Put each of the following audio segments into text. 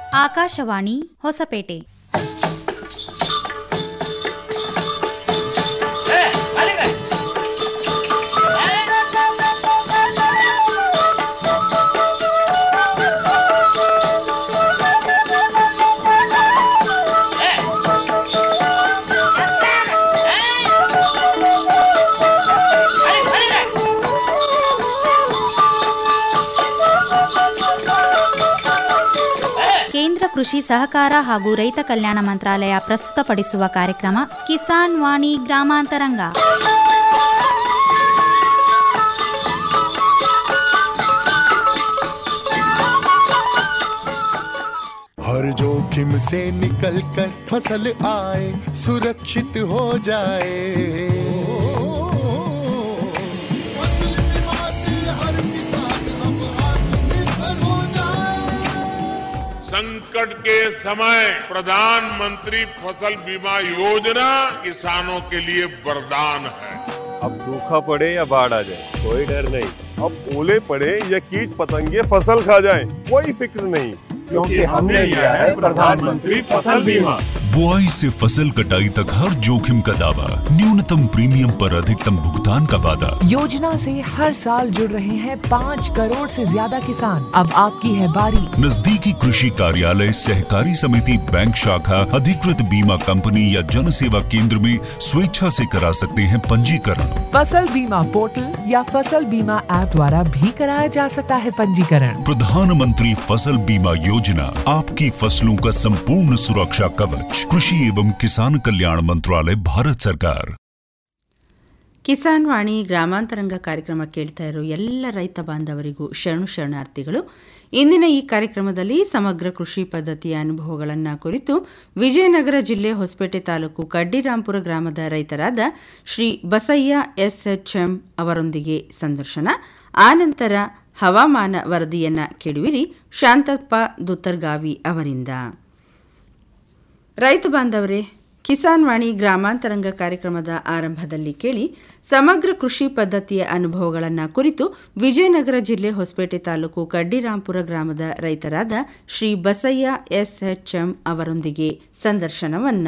ಆಕಾಶವಾಣಿ ಹೊಸಪೇಟೆ ಕೇಂದ್ರ ಕೃಷಿ ಸಹಕಾರ ಹಾಗೂ ರೈತ ಕಲ್ಯಾಣ ಮಂತ್ರಾಲಯ ಪ್ರಸ್ತುತಪಡಿಸುವ ಕಾರ್ಯಕ್ರಮ ಕಿಸಾನ್ ವಾಣಿ ಗ್ರಾಮಾಂತರಂಗ हर जोखिम से निकल कर फसल आए सुरक्षित हो जाए फसल बीमा से हर किसान अब आत्मनिर्भर हो जाए संकट के समय प्रधानमंत्री फसल बीमा योजना किसानों के लिए वरदान है अब सूखा पड़े या बाढ़ आ जाए कोई डर नहीं अब ओले पड़े या कीट पतंगे फसल खा जाए कोई फिक्र नहीं क्योंकि हमने लिया है प्रधानमंत्री फसल बीमा बुआई से फसल कटाई तक हर जोखिम का दावा न्यूनतम प्रीमियम पर अधिकतम भुगतान का वादा योजना से हर साल जुड़ रहे हैं पाँच करोड़ से ज्यादा किसान अब आपकी है बारी नजदीकी कृषि कार्यालय सहकारी समिति बैंक शाखा अधिकृत बीमा कंपनी या जन सेवा केंद्र में स्वेच्छा से करा सकते हैं पंजीकरण फसल बीमा पोर्टल या फसल बीमा ऐप द्वारा भी कराया जा सकता है पंजीकरण प्रधानमंत्री फसल बीमा योजना आपकी फसलों का संपूर्ण सुरक्षा कवच कृषि एवं किसान कल्याण मंत्रालय भारत सरकार ಕಿಸಾನ್ ವಾಣಿ ಗ್ರಾಮಾಂತರಂಗ ಕಾರ್ಯಕ್ರಮ ಕೇಳ್ತಾ ಇರೋ ಎಲ್ಲ ರೈತ ಬಾಂಧವರಿಗೂ ಶರಣು ಶರಣಾರ್ಥಿಗಳು ಇಂದಿನ ಈ ಕಾರ್ಯಕ್ರಮದಲ್ಲಿ ಸಮಗ್ರ ಕೃಷಿ ಪದ್ಧತಿಯ ಅನುಭವಗಳನ್ನು ಕುರಿತು ವಿಜಯನಗರ ಜಿಲ್ಲೆ ಹೊಸಪೇಟೆ ತಾಲೂಕು ಕಡ್ಡಿರಾಂಪುರ ಗ್ರಾಮದ ರೈತರಾದ ಶ್ರೀ ಬಸಯ್ಯ ಎಸ್ಎಚ್ಎಂ ಅವರೊಂದಿಗೆ ಸಂದರ್ಶನ ಆನಂತರ ಹವಾಮಾನ ವರದಿಯನ್ನ ಕೇಳುವಿರಿ ಶಾಂತಪ್ಪ ದುತ್ತರ್ಗಾವಿ ಅವರಿಂದ ರೈತ ಬಾಂಧವರೇ ಕಿಸಾನ್ ವಾಣಿ ಗ್ರಾಮಾಂತರಂಗ ಕಾರ್ಯಕ್ರಮದ ಆರಂಭದಲ್ಲಿ ಕೇಳಿ ಸಮಗ್ರ ಕೃಷಿ ಪದ್ಧತಿಯ ಅನುಭವಗಳನ್ನು ಕುರಿತು ವಿಜಯನಗರ ಜಿಲ್ಲೆ ಹೊಸಪೇಟೆ ತಾಲೂಕು ಕಡ್ಡಿರಾಂಪುರ ಗ್ರಾಮದ ರೈತರಾದ ಶ್ರೀ ಬಸಯ್ಯ ಎಸ್ಎಚ್ಎಂ ಅವರೊಂದಿಗೆ ಸಂದರ್ಶನವನ್ನ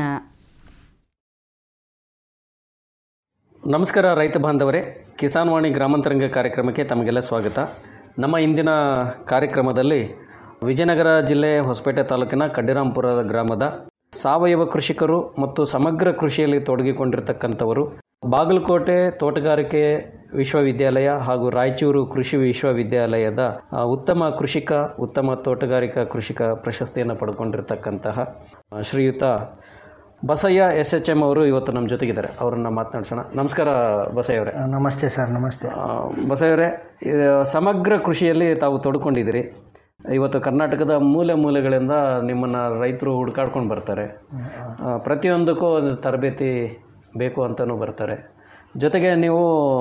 ನಮಸ್ಕಾರ ರೈತ ಬಾಂಧವರೇ ಕಿಸಾನ್ ವಾಣಿ ಗ್ರಾಮಾಂತರಂಗ ಕಾರ್ಯಕ್ರಮಕ್ಕೆ ತಮಗೆಲ್ಲ ಸ್ವಾಗತ ನಮ್ಮ ಇಂದಿನ ಕಾರ್ಯಕ್ರಮದಲ್ಲಿ ವಿಜಯನಗರ ಜಿಲ್ಲೆ ಹೊಸಪೇಟೆ ತಾಲೂಕಿನ ಕಡ್ಡಿರಾಂಪುರ ಗ್ರಾಮದ ಸಾವಯವ ಕೃಷಿಕರು ಮತ್ತು ಸಮಗ್ರ ಕೃಷಿಯಲ್ಲಿ ತೊಡಗಿಕೊಂಡಿರ್ತಕ್ಕಂಥವರು ಬಾಗಲಕೋಟೆ ತೋಟಗಾರಿಕೆ ವಿಶ್ವವಿದ್ಯಾಲಯ ಹಾಗೂ ರಾಯಚೂರು ಕೃಷಿ ವಿಶ್ವವಿದ್ಯಾಲಯದ ಆ, ಉತ್ತಮ ಕೃಷಿಕ ಉತ್ತಮ ತೋಟಗಾರಿಕಾ ಕೃಷಿಕ ಪ್ರಶಸ್ತಿಯನ್ನು ಪಡ್ಕೊಂಡಿರ್ತಕ್ಕಂತಹ ಆ, ಶ್ರೀಯುತ ಬಸಯ್ಯ ಎಸ್ ಎಚ್ ಎಂ ಅವರು ಇವತ್ತು ನಮ್ಮ ಜೊತೆಗಿದ್ದಾರೆ ಅವರನ್ನು ಮಾತನಾಡ್ಸೋಣ ನಮಸ್ಕಾರ ಬಸಯ್ಯ ಅವರೇ ನಮಸ್ತೆ ಸರ್ ನಮಸ್ತೆ ಆ, ಬಸಯ್ಯ ಅವರೇ ಇದು ಸಮಗ್ರ ಕೃಷಿಯಲ್ಲಿ ತಾವು ತೊಡ್ಕೊಂಡಿದ್ದೀರಿ ಇವತ್ತು ಕರ್ನಾಟಕದ ಮೂಲೆ ಮೂಲೆಗಳಿಂದ ನಿಮ್ಮನ್ನು ರೈತರು ಹುಡುಕಾಡ್ಕೊಂಡು ಬರ್ತಾರೆ ಆ, ಪ್ರತಿಯೊಂದಕ್ಕೂ ಒಂದು ತರಬೇತಿ ಬೇಕು ಅಂತಲೂ ಬರ್ತಾರೆ ಜೊತೆಗೆ ನೀವು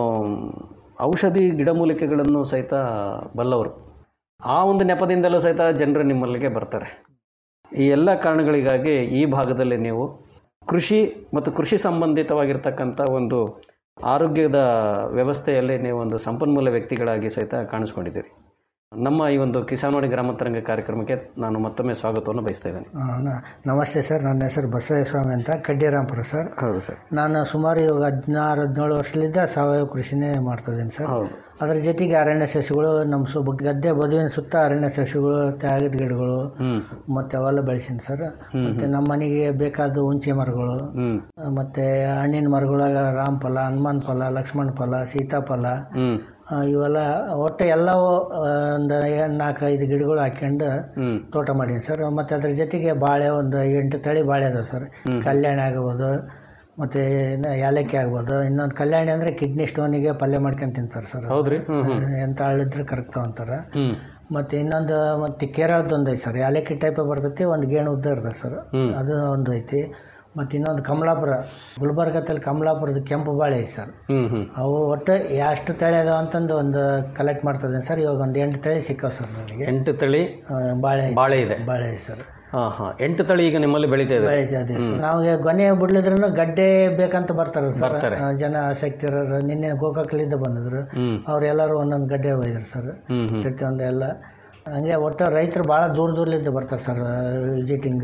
ಔಷಧಿ ಗಿಡಮೂಲಿಕೆಗಳನ್ನು ಸಹಿತ ಬಲ್ಲವರು ಆ ಒಂದು ನೆಪದಿಂದಲೂ ಸಹಿತ ಜನರು ನಿಮ್ಮಲ್ಲಿಗೆ ಬರ್ತಾರೆ ಈ ಎಲ್ಲ ಕಾರಣಗಳಿಗಾಗಿ ಈ ಭಾಗದಲ್ಲಿ ನೀವು ಕೃಷಿ ಮತ್ತು ಕೃಷಿ ಸಂಬಂಧಿತವಾಗಿರ್ತಕ್ಕಂಥ ಒಂದು ಆರೋಗ್ಯದ ವ್ಯವಸ್ಥೆಯಲ್ಲಿ ನೀವು ಒಂದು ಸಂಪನ್ಮೂಲ ವ್ಯಕ್ತಿಗಳಾಗಿ ಸಹಿತ ಕಾಣಿಸ್ಕೊಂಡಿದ್ದೀರಿ ನಮ್ಮ ಈ ಒಂದು ಕಿಸಾನ್ವಾಡಿ ಗ್ರಾಮಾಂತರಂಗ ಕಾರ್ಯಕ್ರಮಕ್ಕೆ ನಾನು ಮತ್ತೊಮ್ಮೆ ಸ್ವಾಗತವನ್ನು ಬಯಸ್ತಾ ಇದ್ದೇನೆ ಆ, ನ- ನಮಸ್ತೆ ಸರ್ ನನ್ನ ಹೆಸರು ಬಸವಸ್ವಾಮಿ ಅಂತ ಕಡ್ಡಿರಾಂಪುರ ಸರ್ ಹೌದು ಸರ್ ನಾನು ಸುಮಾರು ಇವಾಗ ಹದಿನಾರು ಹದಿನೇಳು ವರ್ಷದಿಂದ ಸಾವಯವ ಕೃಷಿನೇ ಮಾಡ್ತಿದ್ದೀನಿ ಸರ್ ಹೌದು ಅದ್ರ ಜೊತೆಗೆ ಅರಣ್ಯ ಸಸ್ಯಗಳು ನಮ್ಮ ಸು ಗದ್ದೆ ಬದುವಿನ ಸುತ್ತ ಅರಣ್ಯ ಸಸ್ಯಗಳು ತ್ಯಾಗದ ಗಿಡಗಳು ಹ್ಞೂ ಮತ್ತು ಅವೆಲ್ಲ ಬೆಳೆಸೀನಿ ಸರ್ ಮತ್ತು ನಮ್ಮ ಮನೆಗೆ ಬೇಕಾದ ಹುಂಚಿ ಮರಗಳು ಹ್ಞೂ ಆ, ಮತ್ತೆ ಹಣ್ಣಿನ ಮರಗಳಾಗ ರಾಮಫಲ ಹನುಮಾನ್ ಫಲ ಲಕ್ಷ್ಮಣ ಫಲ ಸೀತಾಫಲ ಹ್ಞೂ ಆ, ಇವೆಲ್ಲ ಒಟ್ಟು ಎಲ್ಲವೂ ಆ, ಒಂದು ನಾಲ್ಕು ಐದು ಗಿಡಗಳು ಹಾಕ್ಯಂಡು ಹ್ಞೂ ತೋಟ ಮಾಡೀನಿ ಸರ್ ಮತ್ತು ಅದ್ರ ಜೊತೆಗೆ ಬಾಳೆ ಒಂದು ಎಂಟು ತಳಿ ಬಾಳೆ ಅದಾವೆ ಸರ್ ಕಲ್ಯಾಣಿ ಆಗ್ಬೋದು ಮತ್ತು ಏಲಕ್ಕಿ ಆಗ್ಬೋದು ಇನ್ನೊಂದು ಕಲ್ಯಾಣಿ ಅಂದರೆ ಕಿಡ್ನಿ ಸ್ಟೋನಿಗೆ ಪಲ್ಯ ಮಾಡ್ಕೊಂಡು ತಿಂತಾರೆ ಸರ್ ಹೌದ್ರಿ ಹ್ಞೂ ಹ್ಞೂ ಎಂತ ಹಳ್ಳಿದ್ರೆ ಕರಗ್ತಾವ ಅಂತಾರೆ ಹ್ಞೂ ಮತ್ತು ಇನ್ನೊಂದು ಮತ್ತು ಕೇರಳದ ಒಂದು ಐತೆ ಸರ್ ಏಲಕ್ಕಿ ಟೈಪ್ ಬರ್ತೈತಿ ಒಂದು ಗೇಣು ಉದ್ದ ಇರ್ತದೆ ಸರ್ ಹ್ಮ್. ಅದು ಒಂದು ಐತಿ ಮತ್ತು ಇನ್ನೊಂದು ಕಮಲಾಪುರ ಗುಲ್ಬರ್ಗದಲ್ಲಿ ಕಮಲಾಪುರದ ಕೆಂಪು ಬಾಳೆ ಐತೆ ಸರ್ ಹ್ಞೂ ಹ್ಞೂ ಅವು ಒಟ್ಟು ಎಷ್ಟು ತಳಿ ಅದಾವ ಅಂತಂದು ಒಂದು ಕಲೆಕ್ಟ್ ಮಾಡ್ತದೆ ಸರ್ ಇವಾಗ ಒಂದು ಎಂಟು ತಳಿ ಸಿಕ್ಕಾವ ಸರ್ ನನಗೆ ಎಂಟು ತಳಿ ಆ, ಬಾಳೆ ಬಾಳೆ ಇದೆ ಬಾಳೆ ಐತೆ ಸರ್ ಹಾಂ ಹಾಂ ಎಂಟು ತಳಿ ಈಗ ನಿಮ್ಮಲ್ಲಿ ಬೆಳೀತಾ ಇದೆ ಬೆಳೀತಾ ಇದೆ ನಾವು ಗೊನೆ ಬಿಡ್ಲಿದ್ರು ಗಡ್ಡೆ ಬೇಕಂತ ಬರ್ತಾರೆ ಸರ್ ಬರ್ತಾರೆ. ಆ, ಜನ ಆಸಕ್ತಿ ಇರೋರು ನಿನ್ನೆ ಗೋಕಾಕಲಿಂದ ಬಂದಿದ್ರು ಹ್ಞೂ ಅವ್ರೆಲ್ಲರೂ ಒಂದೊಂದು ಗಡ್ಡೆ ಒಯ್ದ್ರು ಸರ್ ಹ್ಞೂ ಹ್ಞೂ ಪ್ರತಿಯೊಂದು ಎಲ್ಲ ಹಂಗೆ ಒಟ್ಟು ರೈತರು ಭಾಳ ದೂರ ದೂರಲಿಂದ ಬರ್ತಾರೆ ಸರ್ ವಿಸಿಟಿಂಗ್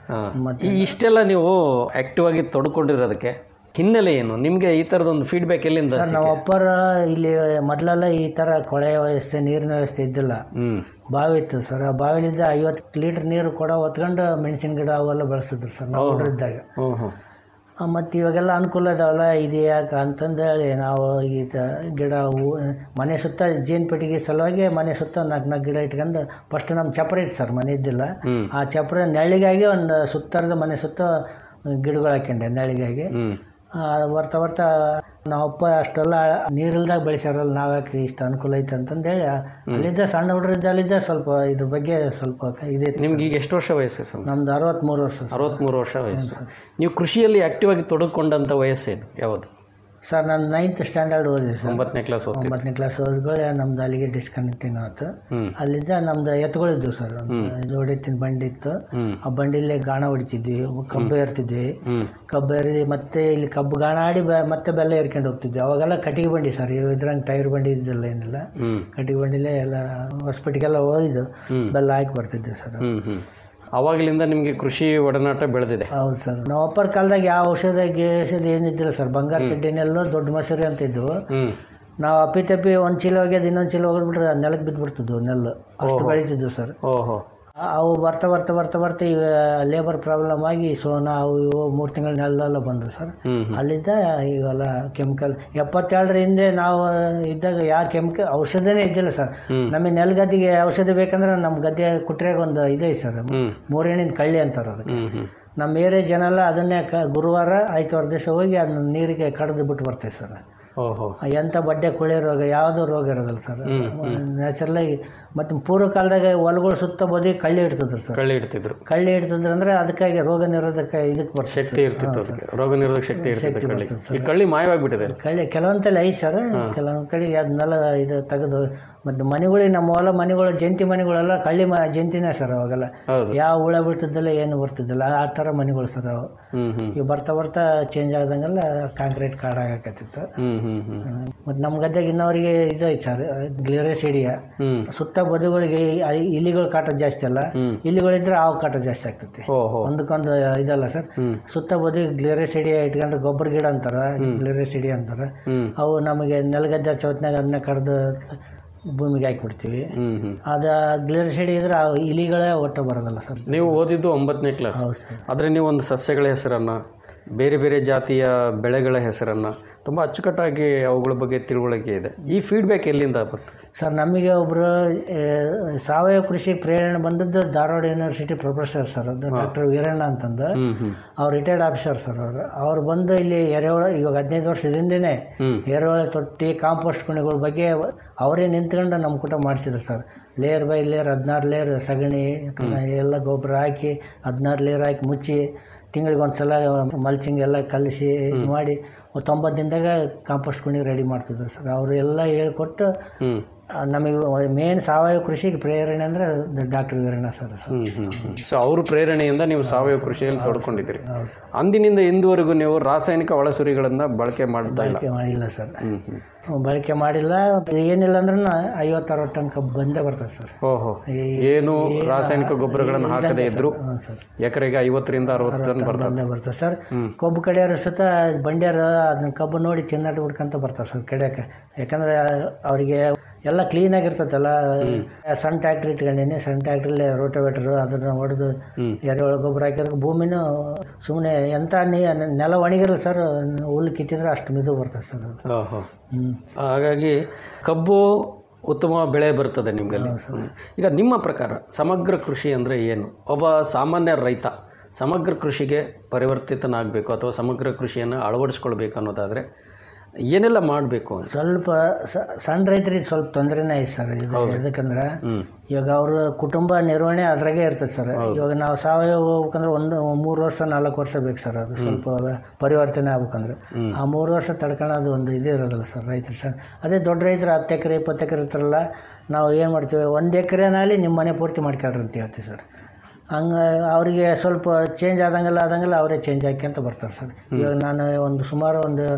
ಈ ಇಷ್ಟೆಲ್ಲ ನೀವು ಆಕ್ಟಿವ್ ಆಗಿ ತೊಡ್ಕೊಂಡಿರೋದಕ್ಕೆ ಹಿನ್ನೆಲೆ ಏನು ನಿಮಗೆ ಈ ಥರದೊಂದು ಫೀಡ್ಬ್ಯಾಕ್ ಎಲ್ಲಿಂದ ಸರ್ ನಮ್ಮ ಅಪ್ಪರ ಇಲ್ಲಿ ಮೊದಲೆಲ್ಲ ಈ ಥರ ಕೊಳೆ ವ್ಯವಸ್ಥೆ ನೀರಿನ ವ್ಯವಸ್ಥೆ ಇದ್ದಿಲ್ಲ ಹ್ಮ್ ಬಾವಿ ಇತ್ತು ಸರ್ ಆ ಬಾವಿಲಿದ್ದ ಐವತ್ತು ಲೀಟ್ರ್ ನೀರು ಕೂಡ ಹೊತ್ಕೊಂಡು ಮೆಣಸಿನ ಗಿಡ ಅವೆಲ್ಲ ಬೆಳೆಸಿದ್ರು ಸರ್ ನಾವು ಹುಡುಗರಿದ್ದಾಗ ಹ್ಞೂ ಹ್ಞೂ ಮತ್ತು ಇವಾಗೆಲ್ಲ ಅನುಕೂಲ ಇದಾವಲ್ಲ ಇದು ಯಾಕೆ ಅಂತಂದೇಳಿ ನಾವು ಈ ತ- ಗಿಡ ಹೂ ಮನೆ ಸುತ್ತ ಜೇನು ಪೆಟ್ಟಿಗೆ ಸಲುವಾಗಿ ಮನೆ ಸುತ್ತ ನಾಲ್ಕು ನಾಲ್ಕು ಗಿಡ ಇಟ್ಕೊಂಡು ಫಸ್ಟ್ ನಮ್ಮ ಚಪ್ರ ಇತ್ತು ಸರ್ ಮನೆ ಇದ್ದಿಲ್ಲ ಆ ಚಪ್ರ ನೆರಳಿಗಾಗಿ ಒಂದು ಸುತ್ತರದ ಮನೆ ಸುತ್ತ ಗಿಡಗಳು ಹಾಕ್ಯಂಡೆ ನೆರಳಿಗಾಗಿ ಹ್ಮ್ ಆ, ಬರ್ತಾ ಬರ್ತಾ ನಾವಪ್ಪ ಅಷ್ಟೆಲ್ಲ ನೀರಿಲ್ದಾಗ ಬೆಳೆಸ್ಯಾರಲ್ಲ ನಾವು ಯಾಕೆ ಇಷ್ಟು ಅನುಕೂಲ ಐತೆ ಅಂತಂದೇಳಿ ಅಲ್ಲಿದ್ದ ಸಣ್ಣ ಹುಡುಗರಿದ್ದ ಅಲ್ಲಿದ್ದ ಸ್ವಲ್ಪ ಇದ್ರ ಬಗ್ಗೆ ಸ್ವಲ್ಪ ಇದೈತಿ ನಿಮ್ಗೆ ಈಗ ಎಷ್ಟು ವರ್ಷ ವಯಸ್ಸು ಸರ್ ನಮ್ದು ಅರವತ್ತ್ಮೂರು ವರ್ಷ ಸರ್. ಅರವತ್ತ್ಮೂರು ವರ್ಷ ವಯಸ್ಸು ನೀವು ಕೃಷಿಯಲ್ಲಿ ಆಕ್ಟಿವ್ ಆಗಿ ತೊಡಕೊಂಡಂಥ ವಯಸ್ಸೇನು ಯಾವುದು ಸರ್ ನಾನು ನೈನ್ತ್ ಸ್ಟ್ಯಾಂಡರ್ಡ್ ಓದಿದೆ ಸರ್ ಒಂಬತ್ತನೇ ಕ್ಲಾಸ್ ಓದ್ತೀವಿ ಒಂಬತ್ತನೇ ಕ್ಲಾಸ್ ಓದ್ಕೊಳ್ಳಿ ನಮ್ದು ಅಲ್ಲಿಗೆ ಡಿಸ್ಕನೆಕ್ಟಿಂಗ್ ಆಯ್ತು ಹ್ಮ್. ಅಲ್ಲಿದ್ದ ನಮ್ದು ಎತ್ತುಗಳಿದ್ವು ಸರ್ ಜೋಡಿ ಎತ್ತಿನ ಬಂಡಿ ಇತ್ತು ಹ್ಮ್. ಆ ಬಂಡಿಲೇ ಗಾಣ ಹೊಡಿತಿದ್ವಿ ಕಬ್ಬು ಏರ್ತಿದ್ವಿ ಹ್ಮ್ ಕಬ್ಬು ಏರಿ ಮತ್ತೆ ಇಲ್ಲಿ ಕಬ್ಬು ಗಾಣ ಆಡಿ ಬೆ- ಮತ್ತೆ ಬೆಲ್ಲ ಏರ್ಕೊಂಡು ಹೋಗ್ತಿದ್ವಿ ಅವಾಗೆಲ್ಲ ಕಟ್ಟಿಗೆ ಬಂಡಿ ಸರ್ ಇದ್ರಂಗೆ ಟೈರ್ ಬಂಡಿ ಇದ್ದಿಲ್ಲ ಏನಿಲ್ಲ ಹ್ಮ್ ಕಟ್ಟಿಗೆ ಬಂಡಿಲೇ ಎಲ್ಲ ಹಾಸ್ಪಿಟ್ಲಿಗೆಲ್ಲ ಹೋಗಿದ್ದು ಬೆಲ್ಲ ಹಾಕಿ ಬರ್ತಿದ್ದೆ ಸರ್ ಹ್ಮ್ ಹ್ಮ್ ಅವಾಗಲಿಂದ ನಿಮಗೆ ಕೃಷಿ ಒಡನಾಟ ಬೆಳೆದಿದೆ ಹೌದು ಸರ್ ನಾವು ಅಪ್ಪರ ಕಾಲದಾಗ ಯಾವ ಔಷಧ ಔಷಧ ಏನಿದ್ದಿಲ್ಲ ಸರ್ ಬಂಗಾರ ಕಡ್ಡಿನೆಲ್ಲೋ ದೊಡ್ಡ ಮಸೂರಿ ಅಂತ ಇದ್ವು ಹ್ಮ್ ನಾವು ಅಪ್ಪಿ ತಪ್ಪಿ ಒಂದು ಚೀಲ ಹೋಗ್ಯದ ಇನ್ನೊಂದು ಚೀಲ ಹೋಗ್ಬಿಟ್ರೆ ನೆಲಕ್ಕೆ ಬಿದ್ದುಬಿಡ್ತಿದ್ವು ನೆಲ್ಲು ಅಷ್ಟು ಬೆಳೀತಿದ್ವು ಸರ್ ಓಹೋ ಆ- ಅವು ಬರ್ತಾ ಬರ್ತಾ ಬರ್ತಾ ಬರ್ತಾ ಈಗ ಲೇಬರ್ ಪ್ರಾಬ್ಲಮ್ ಆಗಿ ಸೋನಾ ಅವು ಇವು ಮೂರು ತಿಂಗಳ ನೆಲೆಲ್ಲ ಬಂದವು ಸರ್ ಹ್ಮ್ ಹ್ಮ್ ಅಲ್ಲಿದ್ದ ಇವೆಲ್ಲ ಕೆಮಿಕಲ್ ಎಪ್ಪತ್ತೇಳರ ಹಿಂದೆ ನಾವು ಇದ್ದಾಗ ಯಾವ ಕೆಮಿಕಲ್ ಔಷಧನೇ ಇದ್ದಿಲ್ಲ ಸರ್ ನಮಗೆ ನೆಲಗದ್ದಿಗೆ ಔಷಧ ಬೇಕಂದ್ರೆ ನಮ್ಮ ಗದ್ದೆ ಕುಟ್ರೆಗೆ ಒಂದು ಇದೆ ಸರ್ ಹ್ಮ್ ಮೂರೇಣಿನ ಕಳ್ಳಿ ಅಂತಾರೆ ಅದಕ್ಕೆ ಹ್ಮ್ ಹ್ಮ್ ನಮ್ಮ ಏರಿಯಾ ಜನ ಎಲ್ಲ ಅದನ್ನೇ ಕ ಗುರುವಾರ ಆಯ್ತವಾರ ದಿವಸ ಹೋಗಿ ಅದನ್ನ ನೀರಿಗೆ ಕಡ್ದು ಬಿಟ್ಟು ಬರ್ತೀವಿ ಸರ್ ಓಹೋ ಎಂಥ ಬಡ್ಡೆ ಕುಳಿ ರೋಗ ಯಾವುದೂ ರೋಗ ಇರೋದಿಲ್ಲ ಸರ್ ನ್ಯಾಚುರಲಾಗಿ ಮತ್ತು ಪೂರ್ವ ಕಾಲದಾಗ ಹೊಲಗಳು ಸುತ್ತ ಬದಿ ಕಳ್ಳಿ ಇಡ್ತಿದ್ರು ಸರ್ ಕಳ್ಳಿ ಇಡ್ತಿದ್ರು ಕಳ್ಳಿ ಇಡ್ತಿದ್ರು ಅಂದ್ರೆ ಅದಕ್ಕಾಗಿ ರೋಗ ನಿರೋಧಕ ಇದಕ್ಕೆ ಶಕ್ತಿ ಬರ್ತಿತ್ತು ಇರ್ತಿತ್ತು ಅದಕ್ಕೆ ರೋಗ ನಿರೋಧಕ ಶಕ್ತಿ ಇರ್ತಿತ್ತು ಕಳ್ಳಿ ಈ ಕಳ್ಳಿ ಮಾಯವಾಗಿಬಿಟ್ಟಿದೆ ಕಳ್ಳಿ ಕೆಲವೊಂದಲ್ಲಿ ಐತೆ ಸರ್ ಕೆಲವೊಂದು ಕಡೆಗೆ ಅದನ್ನೆಲ್ಲ ಇದು ತೆಗೆದು ಮತ್ತು ಮನೆಗಳಿಗೆ ನಮ್ಮ ಹೊಲ ಮನೆಗಳು ಜಂತಿ ಮನೆಗಳೆಲ್ಲ ಕಳ್ಳಿ ಮ ಜಂತಿನೇ ಸರ್ ಅವಾಗೆಲ್ಲ ಹೌದು ಯಾವ ಹುಳ ಬಿಡ್ತಿದ್ದಿಲ್ಲ ಏನು ಬರ್ತಿದ್ದಿಲ್ಲ ಆ ಥರ ಮನೆಗಳು ಸರ್ ಅವು ಹ್ಮ್ ಹ್ಮ್ ಈಗ ಬರ್ತಾ ಬರ್ತಾ ಚೇಂಜ್ ಆದಂಗೆಲ್ಲ ಕಾಂಕ್ರೀಟ್ ಕಾಡಾಗತ್ತಿತ್ತು ಹ್ಮ್ ಹ್ಮ್ ಹ್ಮ್ ಮತ್ತು ನಮ್ಮ ಗದ್ದೆಗೆ ಇನ್ನವರಿಗೆ ಇದು ಐತೆ ಸರ್ ಗ್ಲಿರೇಸಿಡಿಯ ಹ್ಮ್ ಸುತ್ತ ಬದುಗಳಿಗೆ ಈ- ಈ ಇಲಿಗಳು ಕಾಟ ಜಾಸ್ತಿ ಅಲ್ಲ ಇಲಿಗಳಿದ್ರೆ ಹಾವು ಕಾಟ ಜಾಸ್ತಿ ಆಗ್ತೈತಿ ಓಹೋ ಒಂದಕ್ಕೊಂದು ಇದಲ್ಲ ಸರ್ ಸುತ್ತ ಬದಿ ಗ್ಲಿರೇಸಿಡಿ ಇಟ್ಕೊಂಡ್ರೆ ಗೊಬ್ಬರ ಗಿಡ ಅಂತಾರ ಗ್ಲಿರೇಸಿಡಿ ಅಂತಾರ ಹ್ಮ್ ಅವು ನಮಗೆ ನೆಲಗದ್ದೆ ಚೌತ್ನಾಗ ಅದನ್ನ ಕಡ್ದು ಭೂಮಿಗೆ ಹಾಕಿಬಿಡ್ತೀವಿ ಹ್ಮ್ ಹ್ಮ್ ಅದು ಗ್ಲಿರೇಸಿಡಿ ಇದ್ರೆ ಆ ಇಲಿಗಳೇ ಒಟ್ಟು ಬರೋದಲ್ಲ ಸರ್ ನೀವು ಓದಿದ್ದು ಒಂಬತ್ತನೇ ಕ್ಲಾಸ್ ಹೌದು ಸರ್ ಆದರೆ ನೀವು ಒಂದು ಸಸ್ಯಗಳ ಹೆಸರನ್ನ ಬೇರೆ ಬೇರೆ ಜಾತಿಯ ಬೆಳೆಗಳ ಹೆಸರನ್ನ ತುಂಬ ಅಚ್ಚುಕಟ್ಟಾಗಿ ಅವುಗಳ ಬಗ್ಗೆ ತಿಳುವಳಿಕೆ ಇದೆ ಈ ಫೀಡ್ಬ್ಯಾಕ್ ಎಲ್ಲಿಂದ ಬಂತು ಸರ್ ನಮಗೆ ಒಬ್ಬರು ಸಾವಯವ ಕೃಷಿ ಪ್ರೇರಣೆ ಬಂದದ್ದು ಧಾರವಾಡ ಯೂನಿವರ್ಸಿಟಿ ಪ್ರೊಫೆಸರ್ ಸರ್ ಅದು ಡಾಕ್ಟರ್ ವೀರಣ್ಣ ಅಂತಂದು ಹ್ಮ್ ಹ್ಮ್ ಅವ್ರು ರಿಟೈರ್ಡ್ ಆಫೀಸರ್ ಸರ್ ಅವರು ಅವ್ರು ಬಂದು ಇಲ್ಲಿ ಎರೆಹುಳ ಇವಾಗ ಹದಿನೈದು ವರ್ಷದಿಂದನೇ ಹ್ಮ್. ಎರೆಹುಳ ತೊಟ್ಟಿ ಕಾಂಪೋಸ್ಟ್ ಕುಣಿಗಳ ಬಗ್ಗೆ ಅವರೇ ನಿಂತ್ಕೊಂಡು ನಮ್ಮ ಕೂಟ ಮಾಡಿಸಿದ್ರು ಸರ್ ಲೇಯರ್ ಬೈ ಲೇಯರ್ ಹದಿನಾರು ಲೇಯರ್ ಸಗಣಿ ಎಲ್ಲ ಗೊಬ್ಬರ ಹಾಕಿ ಹದಿನಾರು ಲೇಯರ್ ಹಾಕಿ ಮುಚ್ಚಿ ತಿಂಗಳಿಗೆ ಒಂದು ಸಲ ಮಲ್ಚಿಂಗ್ ಎಲ್ಲ ಕಲಿಸಿ ಇದ್ ಮಾಡಿ ಒಂದು ತೊಂಬತ್ತು ದಿನದಾಗ ಕಾಂಪೋಸ್ಟ್ ಕುಣಿ ರೆಡಿ ಮಾಡ್ತಿದ್ರು ಸರ್ ಅವರು ಎಲ್ಲ ಹೇಳ್ಕೊಟ್ಟು ಹ್ಮ್ ಆ, ನಮಗೆ ಮೇನ್ ಸಾವಯವ ಕೃಷಿಗೆ ಪ್ರೇರಣೆ ಅಂದರೆ ಡಾಕ್ಟರ್ ವೀರಣ್ಣ ಸರ್ ಹ್ಮ್ ಹ್ಮ್ ಹ್ಮ್ ಸೊ ಅವ್ರ ಪ್ರೇರಣೆಯಿಂದ ನೀವು ಸಾವಯವ ಕೃಷಿಯಲ್ಲಿ ತೊಡ್ಕೊಂಡಿದ್ದೀರಿ ಅಂದಿನಿಂದ ಇಂದುವರೆಗೂ ನೀವು ರಾಸಾಯನಿಕ ಒಳಸುರಿಗಳನ್ನ ಬಳಕೆ ಮಾಡ್ತಾ ಇಲ್ಲ ಬಳಕೆ ಮಾಡಿಲ್ಲ ಸರ್ ಹ್ಮ್ ಹ್ಮ್ ಬಳಕೆ ಮಾಡಿಲ್ಲ ಏನಿಲ್ಲ ಅಂದ್ರೂ ಐವತ್ತು ಅರವತ್ತು ಟನ್ ಕಬ್ಬು ಬಂದೇ ಬರ್ತದೆ ಸರ್ ಓಹೋ ಏನು ರಾಸಾಯನಿಕ ಗೊಬ್ಬರಗಳನ್ನು ಹಾಕದೇ ಇದ್ರು ಹ್ಞೂ ಸರ್ ಎಕರೆಗೆ ಐವತ್ತರಿಂದ ಅರವತ್ತು ಟನ್ ಬರ್ತದೆ ಬಂದೇ ಬರ್ತದೆ ಸರ್ ಕಬ್ಬು ಕಡೆಯವರು ಸುತ್ತ ಬಂಡ್ಯಾರು ಅದನ್ನ ಕಬ್ಬು ನೋಡಿ ಚಿನ್ನಾಟ ಬಿಡ್ಕೊಂತ ಬರ್ತಾರೆ ಸರ್ ಕಡಿಯೋಕೆ ಯಾಕಂದ್ರೆ ಅವರಿಗೆ ಎಲ್ಲ ಕ್ಲೀನಾಗಿರ್ತೈತಲ್ಲ ಸಣ್ಣ ಟ್ಯಾಕ್ಟ್ರಿ ಇಟ್ಕೊಂಡಿನಿ ಸಣ್ಣ ಟ್ಯಾಕ್ಟ್ರಲ್ಲಿ ರೋಟೋವೇಟ್ರು ಅದನ್ನ ಹೊಡೆದು ಎರೆಹುಳ ಗೊಬ್ಬರ ಹಾಕಿದ್ರೆ ಭೂಮಿನೂ ಸುಮ್ಮನೆ ಎಂಥ ನೀ ನೆಲ ಒಣಗಿರಲ್ಲ ಸರ್ ಹುಲ್ಲು ಕಿತ್ತಿದ್ರೆ ಅಷ್ಟು ಮಿದು ಬರ್ತದೆ ಸರ್ ಅದು ಓಹೋ ಹ್ಞೂ ಹಾಗಾಗಿ ಕಬ್ಬು ಉತ್ತಮ ಬೆಳೆ ಬರ್ತದೆ ನಿಮಗಲ್ಲಿ ಈಗ ನಿಮ್ಮ ಪ್ರಕಾರ ಸಮಗ್ರ ಕೃಷಿ ಅಂದರೆ ಏನು ಒಬ್ಬ ಸಾಮಾನ್ಯ ರೈತ ಸಮಗ್ರ ಕೃಷಿಗೆ ಪರಿವರ್ತಿತನಾಗಬೇಕು ಅಥವಾ ಸಮಗ್ರ ಕೃಷಿಯನ್ನು ಅಳವಡಿಸ್ಕೊಳ್ಬೇಕು ಅನ್ನೋದಾದರೆ ಏನೆಲ್ಲ ಮಾಡಬೇಕು ಅಂತ ಸ್ವಲ್ಪ ಸ- ಸಣ್ಣ ರೈತರಿಗೆ ಸ್ವಲ್ಪ ತೊಂದರೆನೇ ಐತೆ ಸರ್ ಇದು ಯಾಕಂದ್ರೆ ಹ್ಮ್ ಇವಾಗ ಅವ್ರ ಕುಟುಂಬ ನಿರ್ವಹಣೆ ಅದ್ರಾಗೆ ಇರ್ತದೆ ಸರ್ ಇವಾಗ ನಾವು ಸಾವಯವ ಹೋಗ್ಬೇಕಂದ್ರೆ ಒಂದು ಮೂರು ವರ್ಷ ನಾಲ್ಕು ವರ್ಷ ಬೇಕು ಸರ್ ಅದು ಸ್ವಲ್ಪ ಪರಿವರ್ತನೆ ಆಗ್ಬೇಕಂದ್ರೆ ಆ ಮೂರು ವರ್ಷ ತಡ್ಕೊಳ್ಳೋದು ಒಂದು ಇದು ಇರೋದಿಲ್ಲ ಸರ್ ರೈತರು ಸರ್ ಅದೇ ದೊಡ್ಡ ರೈತರು ಹತ್ತು ಎಕರೆ ಇಪ್ಪತ್ತು ಎಕರೆ ಇರ್ತಾರಲ್ಲ ನಾವು ಏನು ಮಾಡ್ತೀವಿ ಒಂದು ಎಕರೆನಲ್ಲಿ ನಿಮ್ಮ ಮನೆ ಪೂರ್ತಿ ಮಾಡ್ಕೊಳ್ರಿ ಅಂತ ಹೇಳ್ತೀವಿ ಸರ್ ಹಂಗೆ ಅವರಿಗೆ ಸ್ವಲ್ಪ ಚೇಂಜ್ ಆದಂಗೆಲ್ಲ ಆದಂಗೆಲ್ಲ ಅವರೇ ಚೇಂಜ್ ಹಾಕ್ಯಂತ ಬರ್ತಾರೆ ಸರ್ ಇವಾಗ ನಾನು ಒಂದು ಸುಮಾರು ಒಂದು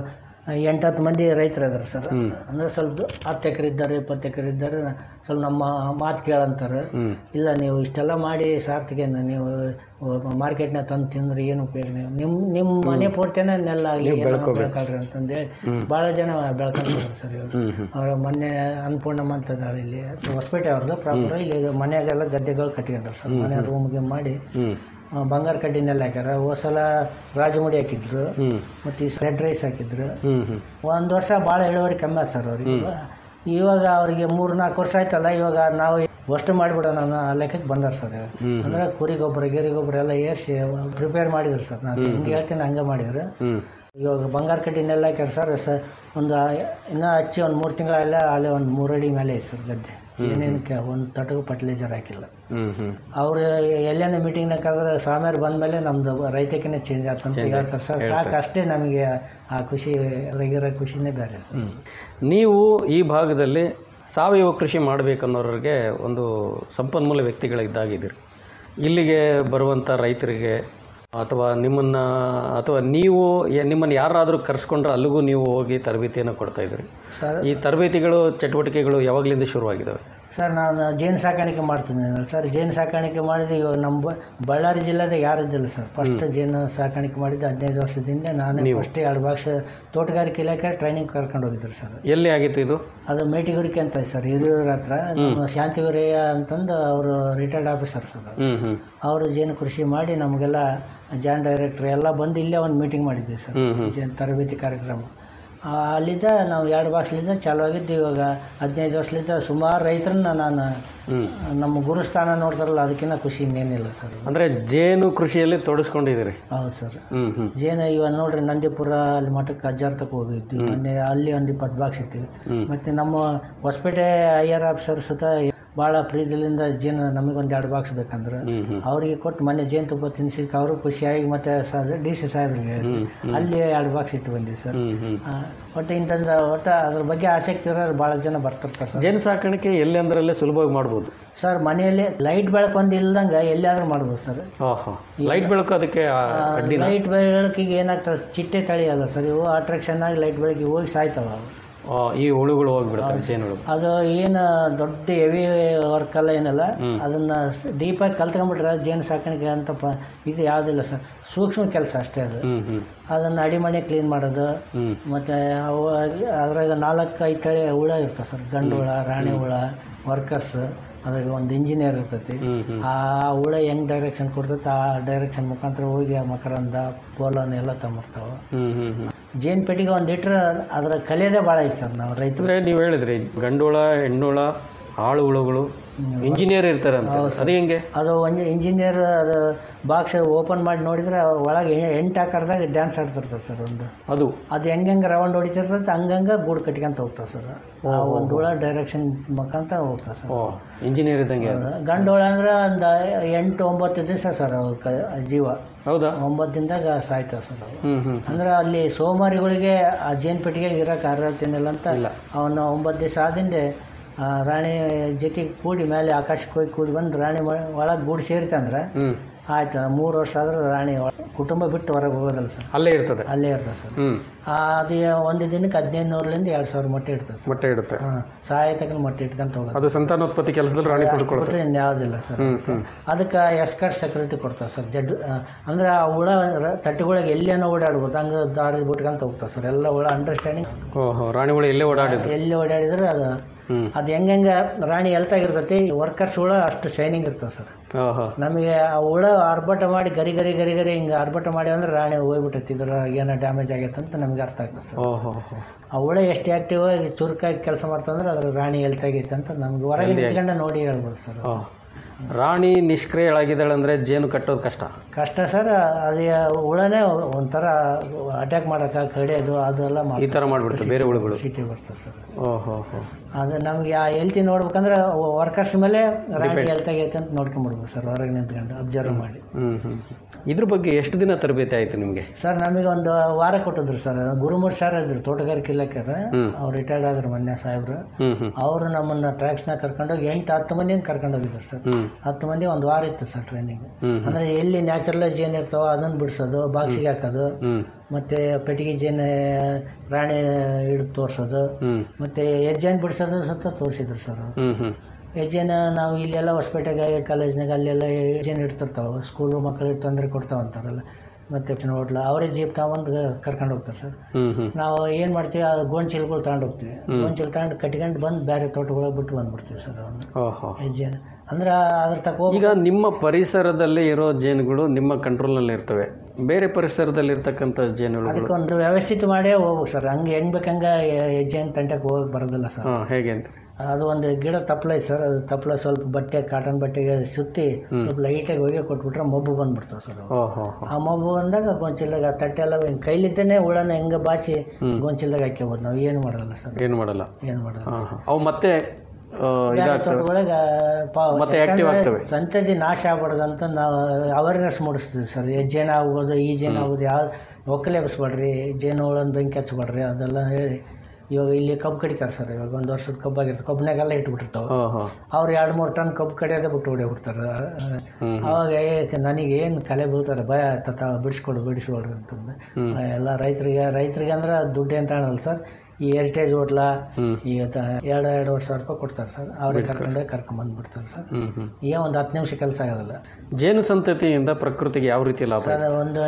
ಎಂಟು ಹತ್ತು ಮಂದಿ ರೈತರು ಇದಾರೆ ಸರ್ ಅಂದ್ರೆ ಸ್ವಲ್ಪ ಹತ್ತು ಎಕರೆ ಇದ್ದಾರೆ ಇಪ್ಪತ್ತು ಎಕರೆ ಇದ್ದಾರೆ ಸ್ವಲ್ಪ ನಮ್ಮ ಮಾತು ಕೇಳಂತಾರೆ ಇಲ್ಲ ನೀವು ಇಷ್ಟೆಲ್ಲ ಮಾಡಿ ಸಾರ್ಥಕೇನ ನೀವು ಮಾರ್ಕೆಟ್ನಾಗ ತಂದು ತಿಂದ್ರೆ ಏನು ಉಪಯೋಗ ನೀವು ನಿಮ್ಮ ನಿಮ್ಮ ಮನೆ ಪೂರ್ತಿನೇ ನೆಲ್ಲ ಆಗಲಿ ಬೆಳ್ಕೊಳ್ರಿ ಅಂತಂದೇಳಿ ಭಾಳ ಜನ ಬೆಳ್ಕೊಂತಾರೆ ಸರ್ ಇವರು ಅವ್ರ ಮೊನ್ನೆ ಅನ್ನಪೂರ್ಣಮ್ಮ ಅಂತ ಇದ್ದಾಳೆ ಇಲ್ಲಿ ಹೊಸಪೇಟೆ ಅವ್ರದ್ದು ಪ್ರಾಪರ್ ಇಲ್ಲಿ ಮನೆಯಾಗೆಲ್ಲ ಗದ್ದೆಗಳು ಕಟ್ಕೊಂಡ್ರು ಸರ್ ಮನೆ ರೂಮ್ಗೆ ಮಾಡಿ ಆ, ಬಂಗಾರ ಕಡ್ಡಿನೆಲ್ಲ ಹಾಕ್ಯಾರ ಹೋದ ಸಲ ರಾಜಮುಡಿ ಹಾಕಿದ್ರು ಮತ್ತು ಈ ರೆಡ್ ರೈಸ್ ಹಾಕಿದ್ರು ಒಂದು ವರ್ಷ ಭಾಳ ಇಳುವರಿ ಕಮ್ಮಿ ಆಯ್ತು ಸರ್ ಅವ್ರಿಗೆ ಇವಾಗ ಅವ್ರಿಗೆ ಮೂರು ನಾಲ್ಕು ವರ್ಷ ಆಯ್ತಲ್ಲ ಇವಾಗ ನಾವು ಅಷ್ಟು ಮಾಡಿಬಿಡೋಣ ಅನ್ನೋ ಲೆಕ್ಕಕ್ಕೆ ಬಂದಾರ ಸರ್ ಅಂದ್ರೆ ಕುರಿ ಗೊಬ್ಬರ ಗಿರಿ ಗೊಬ್ಬರ ಎಲ್ಲ ಏರ್ಸಿ ಪ್ರಿಪೇರ್ ಮಾಡಿದ್ರು ಸರ್ ನಾನು ಹಿಂಗೆ ಹೇಳ್ತೀನಿ ಹಂಗೆ ಮಾಡಿದ್ರು ಇವಾಗ ಬಂಗಾರ ಕಡ್ಡಿನೆಲ್ಲ ಹಾಕ್ಯಾರ ಸರ್ ಸ ಒಂದು ಇನ್ನೂ ಹಚ್ಚಿ ಒಂದು ಮೂರು ತಿಂಗಳಲ್ಲ ಅಲ್ಲೇ ಒಂದು ಮೂರು ಅಡಿ ಮೇಲೆ ಐತೆ ಸರ್ ಗದ್ದೆ ಏನೇನಕ್ಕೆ ಒಂದು ತಟಗೂ ಫರ್ಟಿಲೈಸರ್ ಹಾಕಿಲ್ಲ ಹ್ಮ್ ಹ್ಮ್ ಅವ್ರು ಎಲ್ಲೇನ ಮೀಟಿಂಗ್ನಾಗ ಕರೆದ್ರೆ ಸ್ವಾಮಿಯವ್ರು ಬಂದಮೇಲೆ ನಮ್ಮದು ರೈತಕ್ಕೇ ಚೇಂಜ್ ಆಗ್ತಂತ ಹೇಳ್ತಾರೆ ಸರ್ ಸಾಕು ಅಷ್ಟೇ ನಮಗೆ ಆ ಖುಷಿ ರಗಿರೋ ಖುಷಿನೇ ಬೇರೆ ಸರ್ ಹ್ಮ್. ನೀವು ಈ ಭಾಗದಲ್ಲಿ ಸಾವಯವ ಕೃಷಿ ಮಾಡಬೇಕನ್ನೋರಿಗೆ ಒಂದು ಸಂಪನ್ಮೂಲ ವ್ಯಕ್ತಿಗಳಿದ್ದಾಗಿದ್ದೀರಿ ಇಲ್ಲಿಗೆ ಬರುವಂಥ ರೈತರಿಗೆ ಅಥವಾ ನಿಮ್ಮನ್ನು ಅಥವಾ ನೀವು ಯ- ನಿಮ್ಮನ್ನು ಯಾರಾದರೂ ಕರೆಸ್ಕೊಂಡ್ರೆ ಅಲ್ಲಿಗೂ ನೀವು ಹೋಗಿ ತರಬೇತಿಯನ್ನು ಕೊಡ್ತಾ ಇದ್ದೀರಿ ಸರ್ ಈ ತರಬೇತಿಗಳು ಚಟುವಟಿಕೆಗಳು ಯಾವಾಗಲಿಂದ ಶುರುವಾಗಿದ್ದಾವೆ ಸರ್ ನಾನು ಜೇನು ಸಾಕಾಣಿಕೆ ಮಾಡ್ತೀನಿ ಸರ್ ಜೇನು ಸಾಕಾಣಿಕೆ ಮಾಡಿದ್ದು ಇವಾಗ ನಮ್ಮ ಬ- ಬಳ್ಳಾರಿ ಜಿಲ್ಲೆದಾಗ ಯಾರು ಇದ್ದಿಲ್ಲ ಸರ್ ಫಸ್ಟ್ ಜೇನು ಸಾಕಾಣಿಕೆ ಮಾಡಿದ್ದು ಹದಿನೈದು ವರ್ಷದಿಂದ ನಾನು ಫಸ್ಟ್ ಎರಡು ಭಾಷೆ ತೋಟಗಾರಿಕೆ ಇಲಾಖೆ ಟ್ರೈನಿಂಗ್ ಕರ್ಕೊಂಡು ಹೋಗಿದ್ರು ಸರ್ ಎಲ್ಲಿ ಆಗಿತ್ತು ಇದು ಅದು ಮೇಟಿಗುರಿಕೆ ಅಂತ ಐತೆ ಸರ್ ಹಿರಿಯೂರ ಹತ್ರ ನಮ್ಮ ಶಾಂತಿವೀರಯ್ಯ ಅಂತಂದು ಅವರು ರಿಟೈರ್ಡ್ ಆಫೀಸರ್ ಸರ್ ಹ್ಞೂ ಹ್ಞೂ ಅವರು ಜೇನು ಕೃಷಿ ಮಾಡಿ ನಮಗೆಲ್ಲ ಜಾಯಿಂಟ್ ಡೈರೆಕ್ಟರ್ ಎಲ್ಲ ಬಂದು ಇಲ್ಲೇ ಒಂದು ಮೀಟಿಂಗ್ ಮಾಡಿದ್ವಿ ಸರ್ ಜೇನು ತರಬೇತಿ ಕಾರ್ಯಕ್ರಮ ಆ, ಅಲ್ಲಿದ್ದ ನಾವು ಎರಡು ಭಾಷೆಲಿಂದ ಚಾಲು ಆಗಿದ್ದು ಇವಾಗ ಹದಿನೈದು ವರ್ಷಲಿಂದ ಸುಮಾರು ರೈತರನ್ನ ನಾನು ನಮ್ಮ ಗುರುಸ್ಥಾನ ನೋಡ್ತಾರಲ್ಲ ಅದಕ್ಕಿಂತ ಖುಷಿ ಇನ್ನೇನಿಲ್ಲ ಸರ್ ಅಂದರೆ ಜೇನು ಕೃಷಿಯಲ್ಲಿ ತೊಡಸ್ಕೊಂಡಿದ್ದೀರಿ ಹೌದು ಸರ್ ಹ್ಞೂ ಹ್ಞೂ ಜೇನು ಇವಾಗ ನೋಡ್ರಿ ನಂದಿಪುರ ಅಲ್ಲಿ ಮಠಕ್ಕೆ ಅಜ್ಜಾರ್ ತಕ ಹೋಗಿದ್ವಿ ಮೊನ್ನೆ ಅಲ್ಲಿ ಒಂದು ಇಪ್ಪತ್ತು ಬಾಕ್ಸ್ ಇಟ್ಟಿವಿ ಮತ್ತು ನಮ್ಮ ಹೊಸಪೇಟೆ ಐ ಆರ್ ಆಫೀಸರ್ ಸುತ್ತ ಭಾಳ ಪ್ರೀತಿಲಿಂದ ಜೇನು ನಮಗೊಂದು ಎರಡು ಬಾಕ್ಸ್ ಬೇಕಂದ್ರೆ ಅವರಿಗೆ ಕೊಟ್ಟು ಮೊನ್ನೆ ಜೇನುತುಪ್ಪ ತಿನ್ಸಿದ್ದಕ್ಕೆ ಅವರು ಖುಷಿಯಾಗಿ ಮತ್ತೆ ಸರ್ ಡಿ ಸಿ ಸಾಹೇಬ್ರಿಗೆ ಅಲ್ಲಿ ಎರಡು ಬಾಕ್ಸ್ ಇಟ್ಟು ಬಂದಿವಿ ಸರ್ ಆ, ಒಟ್ಟು ಇಂಥದ್ದು ಒಟ್ಟು ಅದ್ರ ಬಗ್ಗೆ ಆಸಕ್ತಿ ಇರೋರು ಭಾಳ ಜನ ಬರ್ತಿರ್ತಾರೆ ಸರ್ ಜೇನು ಸಾಕಾಣಿಕೆ ಎಲ್ಲಿ ಅಂದ್ರಲ್ಲೇ ಸುಲಭವಾಗಿ ಮಾಡ್ಬೋದು ಸರ್ ಮನೆಯಲ್ಲಿ ಲೈಟ್ ಬೆಳಕು ಒಂದು ಇಲ್ದಂಗೆ ಎಲ್ಲಿಯಾದ್ರೂ ಮಾಡ್ಬೋದು ಸರ್ ಹಾಂ ಹಾಂ ಲೈಟ್ ಬೆಳಕು ಅದಕ್ಕೆ ಆ, ಅಡ್ಡಿನ ಲೈಟ್ ಬೆಳಕಿಗೆ ಏನಾಗ್ತದೆ ಚಿಟ್ಟೆ ತಳಿ ಅಲ್ಲ ಸರ್ ಇವು ಅಟ್ರಾಕ್ಷನ್ ಆಗಿ ಲೈಟ್ ಬೆಳಕಿಗೆ ಹೋಗಿ ಸಾಯ್ತಾವ ಅವು ಆ, ಈ ಹುಳುಗಳು ಹೋಗ್ಬಿಡ್ತವೆ ಜೇನುಗಳು ಅದು ಏನು ದೊಡ್ಡ ಹೆವಿ ವರ್ಕ್ ಅಲ್ಲ ಏನಲ್ಲ ಅದನ್ನ ಡೀಪಾಗಿ ಕಲ್ತ್ಕೊಂಡ್ಬಿಟ್ರೆ ಜೇನು ಸಾಕಾಣಿಕೆ ಅಂತ ಪ ಇದು ಯಾವುದಿಲ್ಲ ಸರ್ ಸೂಕ್ಷ್ಮ ಕೆಲಸ ಅಷ್ಟೇ ಅದು ಹ್ಞೂ ಹ್ಞೂ ಅದನ್ನು ಅಡಿಮಣೆ ಕ್ಲೀನ್ ಮಾಡೋದು ಮತ್ತು ಅವು ಅದ್ರಾಗ ನಾಲ್ಕು ಐದು ತಳಿ ಹುಳ ಇರ್ತವೆ ಸರ್ ಗಂಡು ಹುಳ ರಾಣಿ ಹುಳ ವರ್ಕರ್ಸ್ ಅದ್ರಾಗ ಒಂದು ಇಂಜಿನಿಯರ್ ಇರ್ತೈತಿ ಆ ಹುಳ ಹೆಂಗ್ ಡೈರೆಕ್ಷನ್ ಕೊಡ್ತೈತೆ ಆ ಡೈರೆಕ್ಷನ್ ಮುಖಾಂತರ ಹೋಗಿ ಆ ಮಕರಂದ ಪೋಲನ್ ಎಲ್ಲ ತಂಬಿರ್ತಾವೆ ಹ್ಞೂ ಹ್ಞೂ ಹ್ಞೂ ಜೇನು ಪೆಟ್ಟಿಗೆ ಒಂದು ಇಟ್ರೆ ಅದರ ಕಲಿಯೋದೇ ಭಾಳ ಐತೆ ಸರ್ ನಾವು ರೈತರು ಅಂದರೆ ನೀವು ಹೇಳಿದ್ರಿ ಗಂಡುಳ ಹೆಣ್ಣುಳ ಆಳು ಹುಳುಗಳು ಇಂಜಿನಿಯರ್ ಇರ್ತಾರೆ ಅಂತ ಅದು ಹೆಂಗೆ ಅದು ಒಂದು ಇಂಜಿನಿಯರ್ ಅದು ಬಾಕ್ಸ್ ಓಪನ್ ಮಾಡಿ ನೋಡಿದ್ರೆ ಒಳಗೆ ಎಂಟು ಆಕಾರದಾಗ ಡ್ಯಾನ್ಸ್ ಆಡ್ತಿರ್ತಾರೆ ಸರ್ ಒಂದು ಅದು ಅದು ಹೆಂಗೆ ರೌಂಡ್ ಹೊಡಿತಿರ್ತೈತೆ ಹಂಗಂಗೆ ಗೂಡು ಕಟ್ಕೊಂತ ಹೋಗ್ತಾವೆ ಸರ್ ಆ ಒಂದು ಹುಳ ಡೈರೆಕ್ಷನ್ ಮುಖಾಂತರ ಹೋಗ್ತಾವೆ ಸರ್ ಓ ಇಂಜಿನಿಯರ್ ಇದ್ದಂಗೆ ಅದು. ಗಂಡು ಹುಳ ಅಂದ್ರೆ ಒಂದು ಎಂಟು ಒಂಬತ್ತು ದಿವಸ ಸರ್ ಅವು ಕ ಜೀವ ಹೌದಾ ಒಂಬತ್ತು ದಿನದಾಗ ಸಾಯ್ತಾವೆ ಸರ್ ಅವು ಹ್ಞೂ ಹ್ಞೂ ಅಂದ್ರೆ ಅಲ್ಲಿ ಸೋಮಾರಿಗಳಿಗೆ ಆ ಜೇನು ಪೆಟ್ಟಿಗೆ ಇರೋಕೆ ಅರ್ಹತೆ ಏನಿಲ್ಲ ಅಂತ ಅವನು ಒಂಬತ್ತು ದಿವಸ ಆದಿಂದೆ ಆ ರಾಣಿ ಜೊತೆ ಕೂಡಿ ಮೇಲೆ ಆಕಾಶಕ್ಕೆ ಹೋಗಿ ಕೂಡಿ ಬಂದು ರಾಣಿ ಒಳಗೆ ಗೂಡು ಸೇರಿತಂದ್ರೆ ಹ್ಞೂ ಆಯ್ತು ಮೂರು ವರ್ಷ ಆದ್ರೆ ರಾಣಿ ಒಳ- ಕುಟುಂಬ ಬಿಟ್ಟು ಹೊರಗೆ ಹೋಗೋದಲ್ಲ ಸರ್ ಅಲ್ಲೇ ಇರ್ತದೆ ಅಲ್ಲೇ ಇರ್ತದೆ ಸರ್ ಹ್ಞೂ ಆ, ಅದು ಒಂದು ದಿನಕ್ಕೆ ಹದಿನೈದು ನೂರರಿಂದ ಎರಡು ಸಾವಿರ ಮೊಟ್ಟೆ ಇಡ್ತದೆ ಸರ್ ಮೊಟ್ಟೆ ಇಡುತ್ತೆ ಹಾಂ ಸಹಾಯತಕ್ಕ ಮೊಟ್ಟೆ ಇಟ್ಕೊಂತ ಹೋಗೋದು ಅದು ಸಂತಾನೋತ್ಪತ್ತಿ ಕೆಲಸದಲ್ಲಿ ರಾಣಿ ತೊಡ್ಕೊಳುತ್ತೆ ಬಿಟ್ರೆ ಇನ್ಯಾವುದಿಲ್ಲ ಸರ್ ಅದಕ್ಕೆ ಎಸ್ಕಟ್ ಸೆಕ್ಯೂರಿಟಿ ಕೊಡ್ತಾರೆ ಸರ್ ಜಡ್ ಅಂದ್ರೆ ಆ ಹುಳ ತಟ್ಟೆಗಳಿಗೆ ಎಲ್ಲೇನೋ ಓಡಾಡ್ಬೋದು ಹಂಗೆ ದಾರಿ ಬಿಟ್ಕೊಂತ ಹೋಗ್ತಾರೆ ಸರ್ ಎಲ್ಲ ಹುಳ ಅಂಡರ್ಸ್ಟ್ಯಾಂಡಿಂಗ್ ಓಹೋ ರಾಣಿ ಹುಳು ಎಲ್ಲೇ ಓಡಾಡಿದ್ದು ಎಲ್ಲಿ ಓಡಾಡಿದ್ರೆ ಅದು ಹ್ಮ್. ಅದು ಹೆಂಗೆ ರಾಣಿ ಎಲ್ತಾಗಿರ್ತೈತಿ ವರ್ಕರ್ಸ್ ಹುಳ ಅಷ್ಟು ಶೈನಿಂಗ್ ಇರ್ತವೆ ಸರ್ ಓಹೋ ನಮಗೆ ಆ ಹುಳ ಆರ್ಭಟ ಮಾಡಿ ಗರಿ ಗರಿ ಗರಿ ಗರಿ ಹಿಂಗೆ ಆರ್ಭಟ ಮಾಡಿ ಅಂದ್ರೆ ರಾಣಿ ಹೋಗ್ಬಿಟ್ಟೈತಿ ಇದ್ರ ಏನೋ ಡ್ಯಾಮೇಜ್ ಆಗೈತೆ ಅಂತ ನಮ್ಗೆ ಅರ್ಥ ಆಗ್ತದೆ ಸರ್ ಓಹೋ ಹೋ ಆ ಹುಳ ಎಷ್ಟು ಆಕ್ಟಿವ್ ಆಗಿ ಚುರುಕಾಗಿ ಕೆಲಸ ಮಾಡ್ತಂದ್ರೆ ಅದ್ರ ರಾಣಿ ಎಲ್ತಾಗೈತೆ ಅಂತ ನಮ್ಗೆ ಹೊರಗೆ ನಿಂತ್ಕೊಂಡು ನೋಡಿ ಹೇಳ್ಬೋದು ಸರ್ ಓ. ರಾಣಿ ನಿಷ್ಕ್ರಿಯಳಾಗಿದ್ದಾಳೆ ಅಂದರೆ ಜೇನು ಕಟ್ಟೋದು ಕಷ್ಟ ಕಷ್ಟ ಸರ್ ಅದು ಹುಳನೇ ಒಂಥರ ಅಟ್ಯಾಕ್ ಮಾಡೋಕೆ ಕಡಿಯೋದು ಅದೆಲ್ಲ ಈ ಥರ ಮಾಡಿಬಿಡ್ತು ಬೇರೆ ಹುಳುಗಳು ಸಿಟಿ ಬರ್ತದೆ ಸರ್ ಓಹೋ ಹೋ ಅದು ನಮಗೆ ಆ ಹೆಲ್ತಿ ನೋಡ್ಬೇಕಂದ್ರೆ ವರ್ಕರ್ಸ್ ಮೇಲೆ ರಾಣಿ ಎಲ್ತಾಗೈತೆ ಅಂತ ನೋಡ್ಕೊಂಡ್ಬಿಡ್ಬೇಕು ಸರ್ ಹೊರಗೆ ನಿಂತ್ಕೊಂಡು ಅಬ್ಸರ್ವ್ ಮಾಡಿ ಹ್ಞೂ ಹ್ಞೂ ಇದ್ರ ಬಗ್ಗೆ ಎಷ್ಟು ದಿನ ತರಬೇತಿ ಆಯಿತು ನಿಮಗೆ ಸರ್ ನಮಗೆ ಒಂದು ವಾರ ಕೊಟ್ಟಿದ್ರು ಸರ್ ಗುರುಮೂರ್ ಸರ್ ಇದ್ರು ತೋಟಗಾರಿಕೆ ಇಲಾಖೆರ ಅವ್ರು ರಿಟೈರ್ಡ್ ಆದ್ರು ಮೊನ್ನೆ ಸಾಹೇಬ್ರು ಹ್ಞೂ ಹ್ಞೂ ಅವರು ನಮ್ಮನ್ನ ಟ್ರ್ಯಾಕ್ಸ್ನ ಕರ್ಕೊಂಡೋಗಿ ಎಂಟು ಹತ್ತು ಮಂದಿನ ಕರ್ಕೊಂಡು ಹೋಗಿದ್ರು ಸರ್ ಹ್ಮ್ ಹತ್ತು ಮಂದಿ ಒಂದು ವಾರ ಇತ್ತು ಸರ್ ಟ್ರೈನಿಂಗ್ ಹ್ಮ್ ಅಂದ್ರೆ ಎಲ್ಲಿ ನ್ಯಾಚುರಲ್ ಜೇನ್ ಇರ್ತಾವ ಅದನ್ನ ಬಿಡಿಸೋದು ಬಾಕ್ಸಿಗೆ ಹಾಕೋದು ಹ್ಮ್ ಮತ್ತೆ ಪೆಟ್ಟಿಗೆ ಜೇನ್ ರಾಣಿ ಹಿಡಿದು ತೋರಿಸೋದು ಹ್ಮ್ ಮತ್ತೆ ಹೆಜ್ಜೆನ್ ಬಿಡಿಸೋದು ಸತ ತೋರಿಸಿದ್ರು ಸರ್ ಅವ್ರು. ಹ್ಮ್ ಹ್ಮ್ ಹೆಜ್ಜೆನ ನಾವು ಇಲ್ಲೆಲ್ಲ ಹೊಸಪೇಟೆಗೆ ಕಾಲೇಜ್ನಾಗ ಅಲ್ಲೆಲ್ಲ ಹೆಜ್ಜೆನ್ ಇಡ್ತಿರ್ತಾವೆ ಸ್ಕೂಲು ಮಕ್ಕಳಿಗೆ ತೊಂದರೆ ಕೊಡ್ತಾವ ಅಂತಾರಲ್ಲ ಮತ್ತೆ ಹೋಟ್ಲ ಅವರೇ ಜೀಪ್ ತಗೊಂಡು ಕರ್ಕೊಂಡು ಹೋಗ್ತಾರೆ ಸರ್ ಹ್ಮ್ ಹ್ಮ್ ನಾವು ಏನು ಮಾಡ್ತೀವಿ ಆ ಗೋಣಿಚೀಲಗಳು ತಗೊಂಡು ಹೋಗ್ತೀವಿ ಗೋಣಿಚೀಲ ತಗೊಂಡು ಕಟ್ಕೊಂಡು ಬಂದು ಬೇರೆ ತೋಟಗಳಿಗೆ ಬಿಟ್ಟು ಬಂದ್ಬಿಡ್ತೀವಿ ಸರ್ ಅವನ್ನ ಓಹೋ ಹೆಜ್ಜೆನ ಅಂದ್ರೆ ಅದ್ರ ತಕ್ಕ ಹೋಗಿ ಈಗ ನಿಮ್ಮ ಪರಿಸರದಲ್ಲಿ ಇರೋ ಜೇನುಗಳು ನಿಮ್ಮ ಕಂಟ್ರೋಲ್ನಲ್ಲಿ ಇರ್ತವೆ ಬೇರೆ ಪರಿಸರದಲ್ಲಿ ಇರ್ತಕ್ಕಂಥ ಜೇನುಗಳು ಅದಕ್ಕೆ ಒಂದು ವ್ಯವಸ್ಥಿತ ಮಾಡೇ ಹೋಗ್ಬೇಕು ಸರ್ ಹಂಗೆ ಹೆಂಗ್ ಬೇಕಂಗ ಹೆಜ್ಜೆನ್ ತಂಟಕ್ಕೆ ಹೋಗಕ್ಕೆ ಬರೋದಿಲ್ಲ ಸರ್ ಹಾಂ ಹೇಗೆ ಅಂತ ಅದು ಒಂದು ಗಿಡ ತಪ್ಪಲ ಐತೆ ಸರ್ ಅದು ತಪ್ಪಲ ಸ್ವಲ್ಪ ಬಟ್ಟೆ ಕಾಟನ್ ಬಟ್ಟೆಗೆ ಸುತ್ತಿ ಸ್ವಲ್ಪ ಲೈಟಾಗಿ ಹೋಗಿ ಕೊಟ್ಬಿಟ್ರೆ ಮಬ್ಬು ಬಂದ್ಬಿಡ್ತಾವೆ ಸರ್ ಅವು. ಓಹೋ ಆ ಮಬ್ಬು ಬಂದಾಗ ಗೊಂಚಿಲ್ದಾಗ ಆ ತಟ್ಟೆ ಎಲ್ಲ ಹಿಂಗ್ ಕೈಲಿದ್ದೇನೆ ಹುಳನ ಹೆಂಗೆ ಬಾಚಿ ಗೊಂಚಿಲ್ದಾಗ ಹಾಕ್ಯಬೋದು ನಾವು ಏನು ಮಾಡೋಲ್ಲ ಸರ್ ಏನು ಮಾಡಲ್ಲ ಏನು ಮಾಡಲ್ಲ ಹಾಂ ಹಾಂ ಅವು ಮತ್ತೆ ಆ, ಬೇರೆ ಇದಾಗ್ತವೆ ತೋಟಗಳಿಗೆ ಪಾ- ಮತ್ತೆ active ಯಾಕಂದ್ರೆ ಆಗ್ತವೆ. ಸಂತತಿ ನಾಶ ಆಗ್ಬಾರ್ದು ಅಂತ ನಾವು ಅವೇರ್ನೆಸ್ ಮೂಡಿಸ್ತೀವಿ ಸರ್ ಹೆಜ್ಜೆನ ಆಗ್ಬೋದು ಈ ಜೇನು ಆಗ್ಬೋದು ಯಾವ ಒಕ್ಕಲೆ ಎಬ್ಸ್ಬೇಡ್ರಿ ಜೇನು ಹುಳನ ಬೆಂಕಿ ಹಚ್ಬೇಡ್ರಿ ಅದೆಲ್ಲ ಹೇಳಿ ಇವಾಗ ಇಲ್ಲಿ ಕಬ್ಬು ಕಡಿತಾರೆ ಸರ್ ಇವಾಗ ಒಂದು ವರ್ಷದ ಕಬ್ಬಾಗಿರ್ತದೆ ಕಬ್ಬನಾಗೆಲ್ಲ ಇಟ್ಬಿಟ್ಟಿರ್ತಾವೆ ಹಾಂ ಹಾಂ ಅವ್ರು ಎರಡು ಮೂರು ಟನ್ ಕಬ್ಬು ಕಡಿಯೋದೇ ಬಿಟ್ಟು ಹೊಡಿ ಬಿಡ್ತಾರೆ ಅವಾಗ ಏ ನನಗೆ ಏನು ಕಲೆ ಬೀಳ್ತಾರೆ ಭಯ ತತ ಬಿಡಿಸ್ಕೊಡು ಬಿಡಿಸ್ಕೊಡ್ರಿ ಅಂತಂದು ಎಲ್ಲ ರೈತರಿಗೆ ರೈತರಿಗೆ ಅಂದ್ರೆ ದುಡ್ಡು ಅಂತ ಕಾಣಲ್ಲ ಸರ್ ಈ ಹೆರಿಟೇಜ್ ಹೋಟ್ಲ ಈ ತ- ಎರಡು ಎರಡೂವರೆ ಸಾವಿರ ರೂಪಾಯಿ ಕೊಡ್ತಾರೆ ಸರ್ ಅವ್ರಿಗೆ ಕರ್ಕೊಂಡೋಗಿ ಕರ್ಕೊಂಬಂದ್ಬಿಡ್ತಾರೆ ಸರ್ ಹ್ಮ್ ಹ್ಮ್ ಏನ್ ಒಂದು ಹತ್ತು ನಿಮಿಷ ಕೆಲಸ ಆಗೋದಿಲ್ಲ ಜೇನು ಸಂತತಿಯಿಂದ ಪ್ರಕೃತಿಗೆ ಯಾವ ರೀತಿ ಲಾಭ ಸರ್ ಒಂದು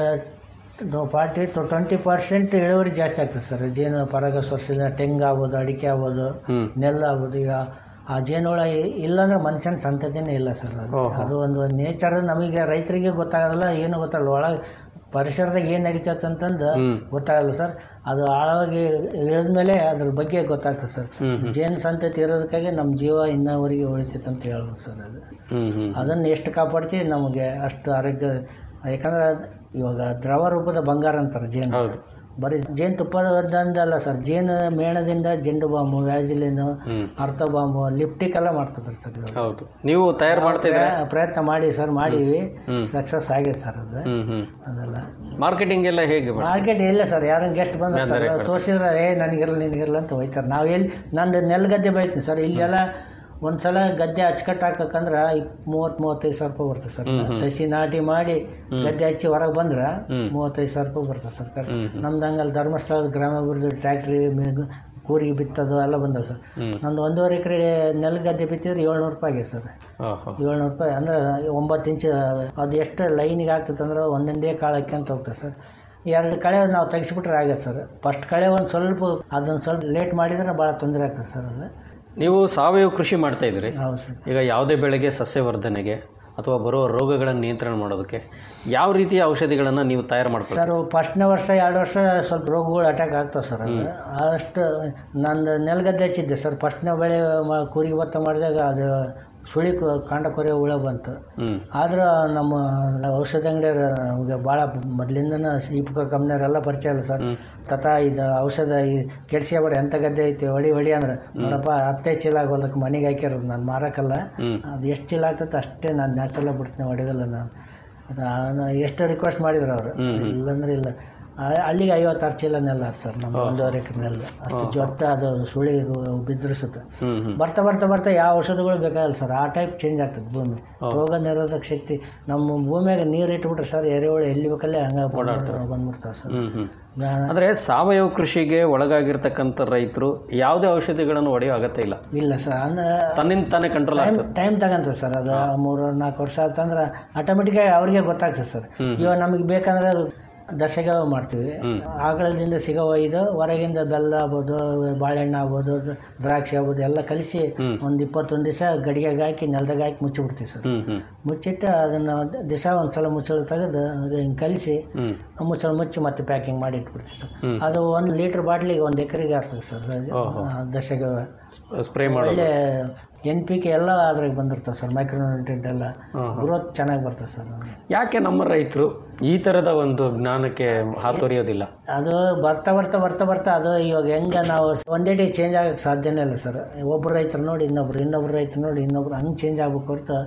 ಫಾರ್ಟಿ ಟು ಟ್ವೆಂಟಿ ಪರ್ಸೆಂಟ್ ಇಳುವರಿ ಜಾಸ್ತಿ ಆಗ್ತದೆ ಸರ್ ಜೇನು ಪರಾಗಸ್ಪರ್ಶದಿಂದ ತೆಂಗು ಆಗ್ಬೋದು ಅಡಿಕೆ ಆಗ್ಬೋದು ಹ್ಮ್. ನೆಲ್ಲು ಆಗ್ಬೋದು ಈಗ ಆ ಜೇನುಹುಳ ಇ- ಇಲ್ಲಾಂದ್ರೆ ಮನುಷ್ಯನ ಸಂತತಿನೇ ಇಲ್ಲ ಸರ್ ಅದು ಓಹೋ. ಅದು ಒಂದು ನೇಚರ್ ನಮಗೆ ರೈತರಿಗೆ ಗೊತ್ತಾಗೋದಿಲ್ಲ ಏನು ಗೊತ್ತಾಗಲ್ಲ ಒಳಗೆ ಪರಿಸರದಾಗ ಏನು ನಡೀತೈತೆ ಅಂತಂದು ಹ್ಮ್. ಗೊತ್ತಾಗಲ್ಲ ಸರ್ ಅದು ಆಳವಾಗಿ ಇಳಿದ್ಮೇಲೆ ಅದ್ರ ಬಗ್ಗೆ ಗೊತ್ತಾಗ್ತದೆ ಸರ್ ಹ್ಮ್ ಹ್ಮ್ ಜೇನು ಸಂತತಿ ಇರೋದಕ್ಕಾಗಿ ನಮ್ಮ ಜೀವ ಇನ್ನವರೆಗೆ ಉಳಿತೈತೆ ಅಂತ ಹೇಳ್ಬೋದು ಸರ್ ಅದು ಹ್ಮ್ ಹ್ಮ್ ಅದನ್ನು ಎಷ್ಟು ಕಾಪಾಡ್ತೀವಿ ನಮಗೆ ಅಷ್ಟು ಆರೋಗ್ಯ ಯಾಕಂದ್ರೆ ಅದ್ ಇವಾಗ ದ್ರವ ರೂಪದ ಬಂಗಾರ ಅಂತಾರೆ ಜೇನು ಹೌದು ಬರೀ ಜೇನು ತುಪ್ಪದಂದಲ್ಲ ಸರ್ ಜೇನು ಮೇಣದಿಂದ ಜೆಂಡು ಬಾಂಬು ವ್ಯಾಜಿಲಿನು ಹ್ಮ್ ಅರ್ಥ ಬಾಂಬು ಲಿಪ್ಟಿಕ್ ಎಲ್ಲ ಮಾಡ್ತಿದ್ದಾರೆ ಸರ್ ಇವಾಗ ಹೌದು ನೀವು ತಯಾರು ಮಾಡ್ತಾ ಇದ್ರೆ ಪ್ರಯ- ಪ್ರಯತ್ನ ಮಾಡಿ ಸರ್ ಮಾಡೀವಿ ಹ್ಮ್. ಸಕ್ಸಸ್ ಆಗಿದೆ ಸರ್ ಅದು ಹ್ಮ್ ಹ್ಮ್ ಅದೆಲ್ಲ ಮಾರ್ಕೆಟಿಂಗ್ ಎಲ್ಲ ಹೇಗೆ ಮಾಡ್ತೀರಾ? ಮಾರ್ಕೆಟ್ ಇಲ್ಲ ಸರ್ ಯಾರನ್ನ ಗೆಸ್ಟ್ ಬಂದಿರ್ತಾರೆ ಬೇರೆ ಕಡೆ. ತೋರಿಸಿದ್ರೆ ಏ ನನಗಿರಲ್ಲ ನಿನಗಿರಲ್ಲ ಅಂತ ಹೋಯ್ತಾರೆ ನಾವು ಎಲ್ಲಿ ನಂದು ನೆಲಗದ್ದೆ ಬೆಳಿತೀನಿ ಸರ್ ಇಲ್ಲೆಲ್ಲ ಒಂದ್ಸಲ ಗದ್ದೆ ಅಚ್ಚುಕಟ್ಟು ಹಾಕಕ್ಕಂದ್ರೆ ಇಪ್ ಮೂವತ್ತು ಮೂವತ್ತೈದು ಸಾವಿರ ರೂಪಾಯಿ ಬರ್ತದೆ ಸರ್ ಸಸಿ ನಾಟಿ ಮಾಡಿ ಗದ್ದೆ ಹಚ್ಚಿ ಹೊರಗೆ ಬಂದ್ರೆ ಮೂವತ್ತೈದು ಸಾವಿರ ರೂಪಾಯಿ ಬರ್ತದೆ ಸರ್ ಖರ್ಚು. ನಮ್ದು ಹಂಗಲ್ಲಿ ಧರ್ಮಸ್ಥಳದ ಗ್ರಾಮಾಭಿವೃದ್ಧಿ ಟ್ಯಾಕ್ಟ್ರಿ ಕೂರಿಗೆ ಬಿತ್ತೋದು ಎಲ್ಲ ಬಂದವು ಸರ್ ಹ್ಮ್ ನಂದು ಒಂದೂವರೆ ಎಕರೆ ನೆಲಗದ್ದೆ ಬಿತ್ತಿದ್ರೆ ಏಳ್ನೂರು ರೂಪಾಯಿ ಆಗಿದೆ ಸರ್ ಓಹೋ ಏಳ್ನೂರು ರೂಪಾಯಿ ಅಂದ್ರೆ ಒಂಬತ್ತು ಇಂಚು ಅದು ಎಷ್ಟು ಲೈನಿಗೆ ಆಗ್ತದೆ ಅಂದ್ರೆ ಒಂದೊಂದೇ ಕಾಳು ಹಾಕ್ಯಂತ ಹೋಗ್ತದೆ ಸರ್ ಎರಡು ಕಳೆ ನಾವು ತೆಗಿಸ್ಬಿಟ್ರೆ ಆಗತ್ತೆ ಸರ್ ಫಸ್ಟ್ ಕಳೆ ಒಂದು ಸ್ವಲ್ಪ ಅದೊಂದು ಸ್ವಲ್ಪ ಲೇಟ್ ಮಾಡಿದ್ರೆ ಭಾಳ ತೊಂದರೆ ಆಗ್ತದೆ ಸರ್ ಅದು ನೀವು ಸಾವಯವ ಕೃಷಿ ಮಾಡ್ತಾ ಇದ್ರಿ ಹೌದು ಸರ್ ಈಗ ಯಾವುದೇ ಬೆಳೆಗೆ ಸಸ್ಯವರ್ಧನೆಗೆ ಅಥವಾ ಬರುವ ರೋಗಗಳನ್ನು ನಿಯಂತ್ರಣ ಮಾಡೋದಕ್ಕೆ ಯಾವ ರೀತಿಯ ಔಷಧಿಗಳನ್ನು ನೀವು ತಯಾರು ಮಾಡ್ಕೊಳ್ತೀರಿ ಸರ್ ಫಸ್ಟ್ನೇ ವರ್ಷ ಎರಡು ವರ್ಷ ಸ್ವಲ್ಪ ರೋಗಗಳು ಅಟ್ಯಾಕ್ ಆಗ್ತಾವೆ ಸರ್ ಅದು ಅಷ್ಟು ನಂದು ನೆಲಗದ್ದೆ ಹಚ್ಚಿದ್ದೆ ಸರ್ ಫಸ್ಟ್ನೇ ಬೆಳೆ ಮ- ಕುರಿ ಭತ್ತ ಮಾಡಿದಾಗ ಅದು ಸುಳಿ ಕು- ಕಾಂಡ ಕೊರೆ ಹುಳ ಬಂತು ಹ್ಮ್ ಆದ್ರೆ ನಮ್ಮ ಔಷಧ ಅಂಗಡಿಯವ್ರು ನಮಗೆ ಭಾಳ ಮೊದಲಿಂದನ ಇಪ್ಕ ಕಂಪ್ನಿಯವರೆಲ್ಲ ಪರಿಚಯ ಇಲ್ಲ ಸರ್ ತಥಾ ಇದು ಔಷಧ ಈ ಕೆಡ್ಸ್ಕೊಬೇಡ ಎಂಥ ಗದ್ದೆ ಐತಿ ಹೊಡಿ ಹೊಡಿ ಅಂದ್ರೆ ನೋಡಪ್ಪ ಹತ್ತೇ ಚೀಲ ಆಗೋದಕ್ಕೆ ಮನೆಗೆ ಹಾಕ್ಯಾರೋದು ನಾನು ಮಾರಕ್ಕಲ್ಲ ಹ್ಮ್ ಅದು ಎಷ್ಟು ಚೀಲ ಆಗ್ತೈತೆ ಅಷ್ಟೇ ನಾನು ನ್ಯಾಚುರಲ್ ಬಿಡ್ತೀನಿ ಹೊಡೆಯೋದಿಲ್ಲ ನಾನು ಅದು ಆ- ಎಷ್ಟು ರಿಕ್ವೆಸ್ಟ್ ಮಾಡಿದ್ರು ಅವರು ಇಲ್ಲಂದ್ರೆ ಇಲ್ಲ ಆ- ಅಲ್ಲಿಗೆ ಐವತ್ತಾರು ಚೀಲ ನೆಲ್ಲ ಆಯ್ತು ಸರ್ ನಮ್ಮ ಒಂದೂವರೆ ಎಕರೆ ನೆಲ್ಲ ಅಷ್ಟು ಜೊಟ್ಟ ಅದು ಸುಳಿ ಬಿದ್ರಿಸುತ್ತೆ ಹ್ಮ್ ಹ್ಮ್ ಬರ್ತಾ ಬರ್ತಾ ಬರ್ತಾ ಯಾವ ಔಷಧಗಳು ಬೇಕಾಗಲ್ಲ ಸರ್ ಆ ಟೈಪ್ ಚೇಂಜ್ ಆಗ್ತದೆ ಭೂಮಿ ರೋಗ ನಿರೋಧಕ ಶಕ್ತಿ ನಮ್ಮ ಭೂಮಿಯಾಗ ನೀರು ಇಟ್ಬಿಟ್ರೆ ಸರ್ ಎರೆಹುಳು ಎಲ್ಲಿ ಬೇಕಲ್ಲೇ ಹಂಗೆ ಬಂದ್ಬಿಡ್ತಾವೆ ಸರ್ ಹ್ಮ್ ಹ್ಮ್ ನಾನು- ಅಂದರೆ ಸಾವಯವ ಕೃಷಿಗೆ ಒಳಗಾಗಿರ್ತಕ್ಕಂಥ ರೈತರು ಯಾವುದೇ ಔಷಧಿಗಳನ್ನು ಹೊಡೆಯೋ ಅಗತ್ಯ ಇಲ್ಲ ಇಲ್ಲ ಸರ್ ಅಂದ್ರೆ ತನ್ನಿಂದ ತಾನೇ ಕಂಟ್ರೋಲ್ ಟೈಮ್ ಆಗ್ತದೆ ಟೈಮ್ ತಗಂತದೆ ಸರ್ ಅದು ಮೂರು ನಾಲ್ಕು ವರ್ಷ ಆತಂದ್ರೆ ಆಟೋಮೆಟಿಕ್ಕಾಗಿ ಅವ್ರಿಗೆ ಗೊತ್ತಾಗ್ತದೆ ಸರ್ ಇವಾಗ ನಮಗೆ ಬೇಕಂದ್ರೆ ದಶಗ ಮಾಡ್ತೀವಿ ಆಗಳದಿಂದ ಸಿಗೋ ಇದು ಹೊರಗಿಂದ ಬೆಲ್ಲ ಆಗ್ಬೋದು ಬಾಳೆಹಣ್ಣು ಆಗ್ಬೋದು ದ್ರಾಕ್ಷಿ ಆಗ್ಬೋದು ಎಲ್ಲ ಕಲಿಸಿ ಒಂದು ಇಪ್ಪತ್ತೊಂದು ದಿವಸ ಗಡಿಗೆಗೆ ಹಾಕಿ ನೆಲದಾಗ ಹಾಕಿ ಮುಚ್ಚಿಬಿಡ್ತೀವಿ ಸರ್ ಹ್ಮ್ ಹ್ಮ್ ಮುಚ್ಚಿಟ್ಟು ಅದನ್ನು ದಿವಸ ಒಂದು ಸಲ ಮುಚ್ಚಳು ತೆಗೆದು ಅದು ಹಿಂಗೆ ಕಲಿಸಿ ಹ್ಮ್ ಮುಚ್ಚಳು ಮುಚ್ಚಿ ಮತ್ತೆ ಪ್ಯಾಕಿಂಗ್ ಮಾಡಿ ಇಟ್ಬಿಡ್ತೀವಿ ಸರ್ ಅದು ಒಂದು ಲೀಟ್ರ್ ಬಾಟ್ಲಿಗೆ ಒಂದು ಎಕರೆಗೆ ಆಗ್ತದೆ ಸರ್ ದಶಗ ಸ್ಪ್ರೇ ಮಾಡೋದು ಒಳ್ಳೆ ಎನ್ ಪಿ ಕೆ ಎಲ್ಲ ಅದ್ರಾಗ ಬಂದಿರ್ತವೆ ಸರ್ ಮೈಕ್ರೋನ್ಯೂಟ್ರೆಂಟ್ ಎಲ್ಲ ಗ್ರೋತ್ ಚೆನ್ನಾಗಿ ಬರ್ತದೆ ಸರ್ ನಮಗೆ ಯಾಕೆ ನಮ್ಮ ರೈತರು ಈ ಥರದ ಒಂದು ಜ್ಞಾನಕ್ಕೆ ಹಾತೊರೆಯೋದಿಲ್ಲ ಅದು ಬರ್ತಾ ಬರ್ತಾ ಬರ್ತಾ ಬರ್ತಾ ಅದು ಇವಾಗ ಹೆಂಗೆ ನಾವು ಒಂದೇ ಡೇ ಚೇಂಜ್ ಆಗಕ್ಕೆ ಸಾಧ್ಯನೇ ಇಲ್ಲ ಸರ್ ಒಬ್ಬರು ರೈತರು ನೋಡಿ ಇನ್ನೊಬ್ರು ಇನ್ನೊಬ್ರು ರೈತರು ನೋಡಿ ಇನ್ನೊಬ್ರು ಹಂಗೆ ಚೇಂಜ್ ಆಗ್ಬೇಕು ಹೊರತು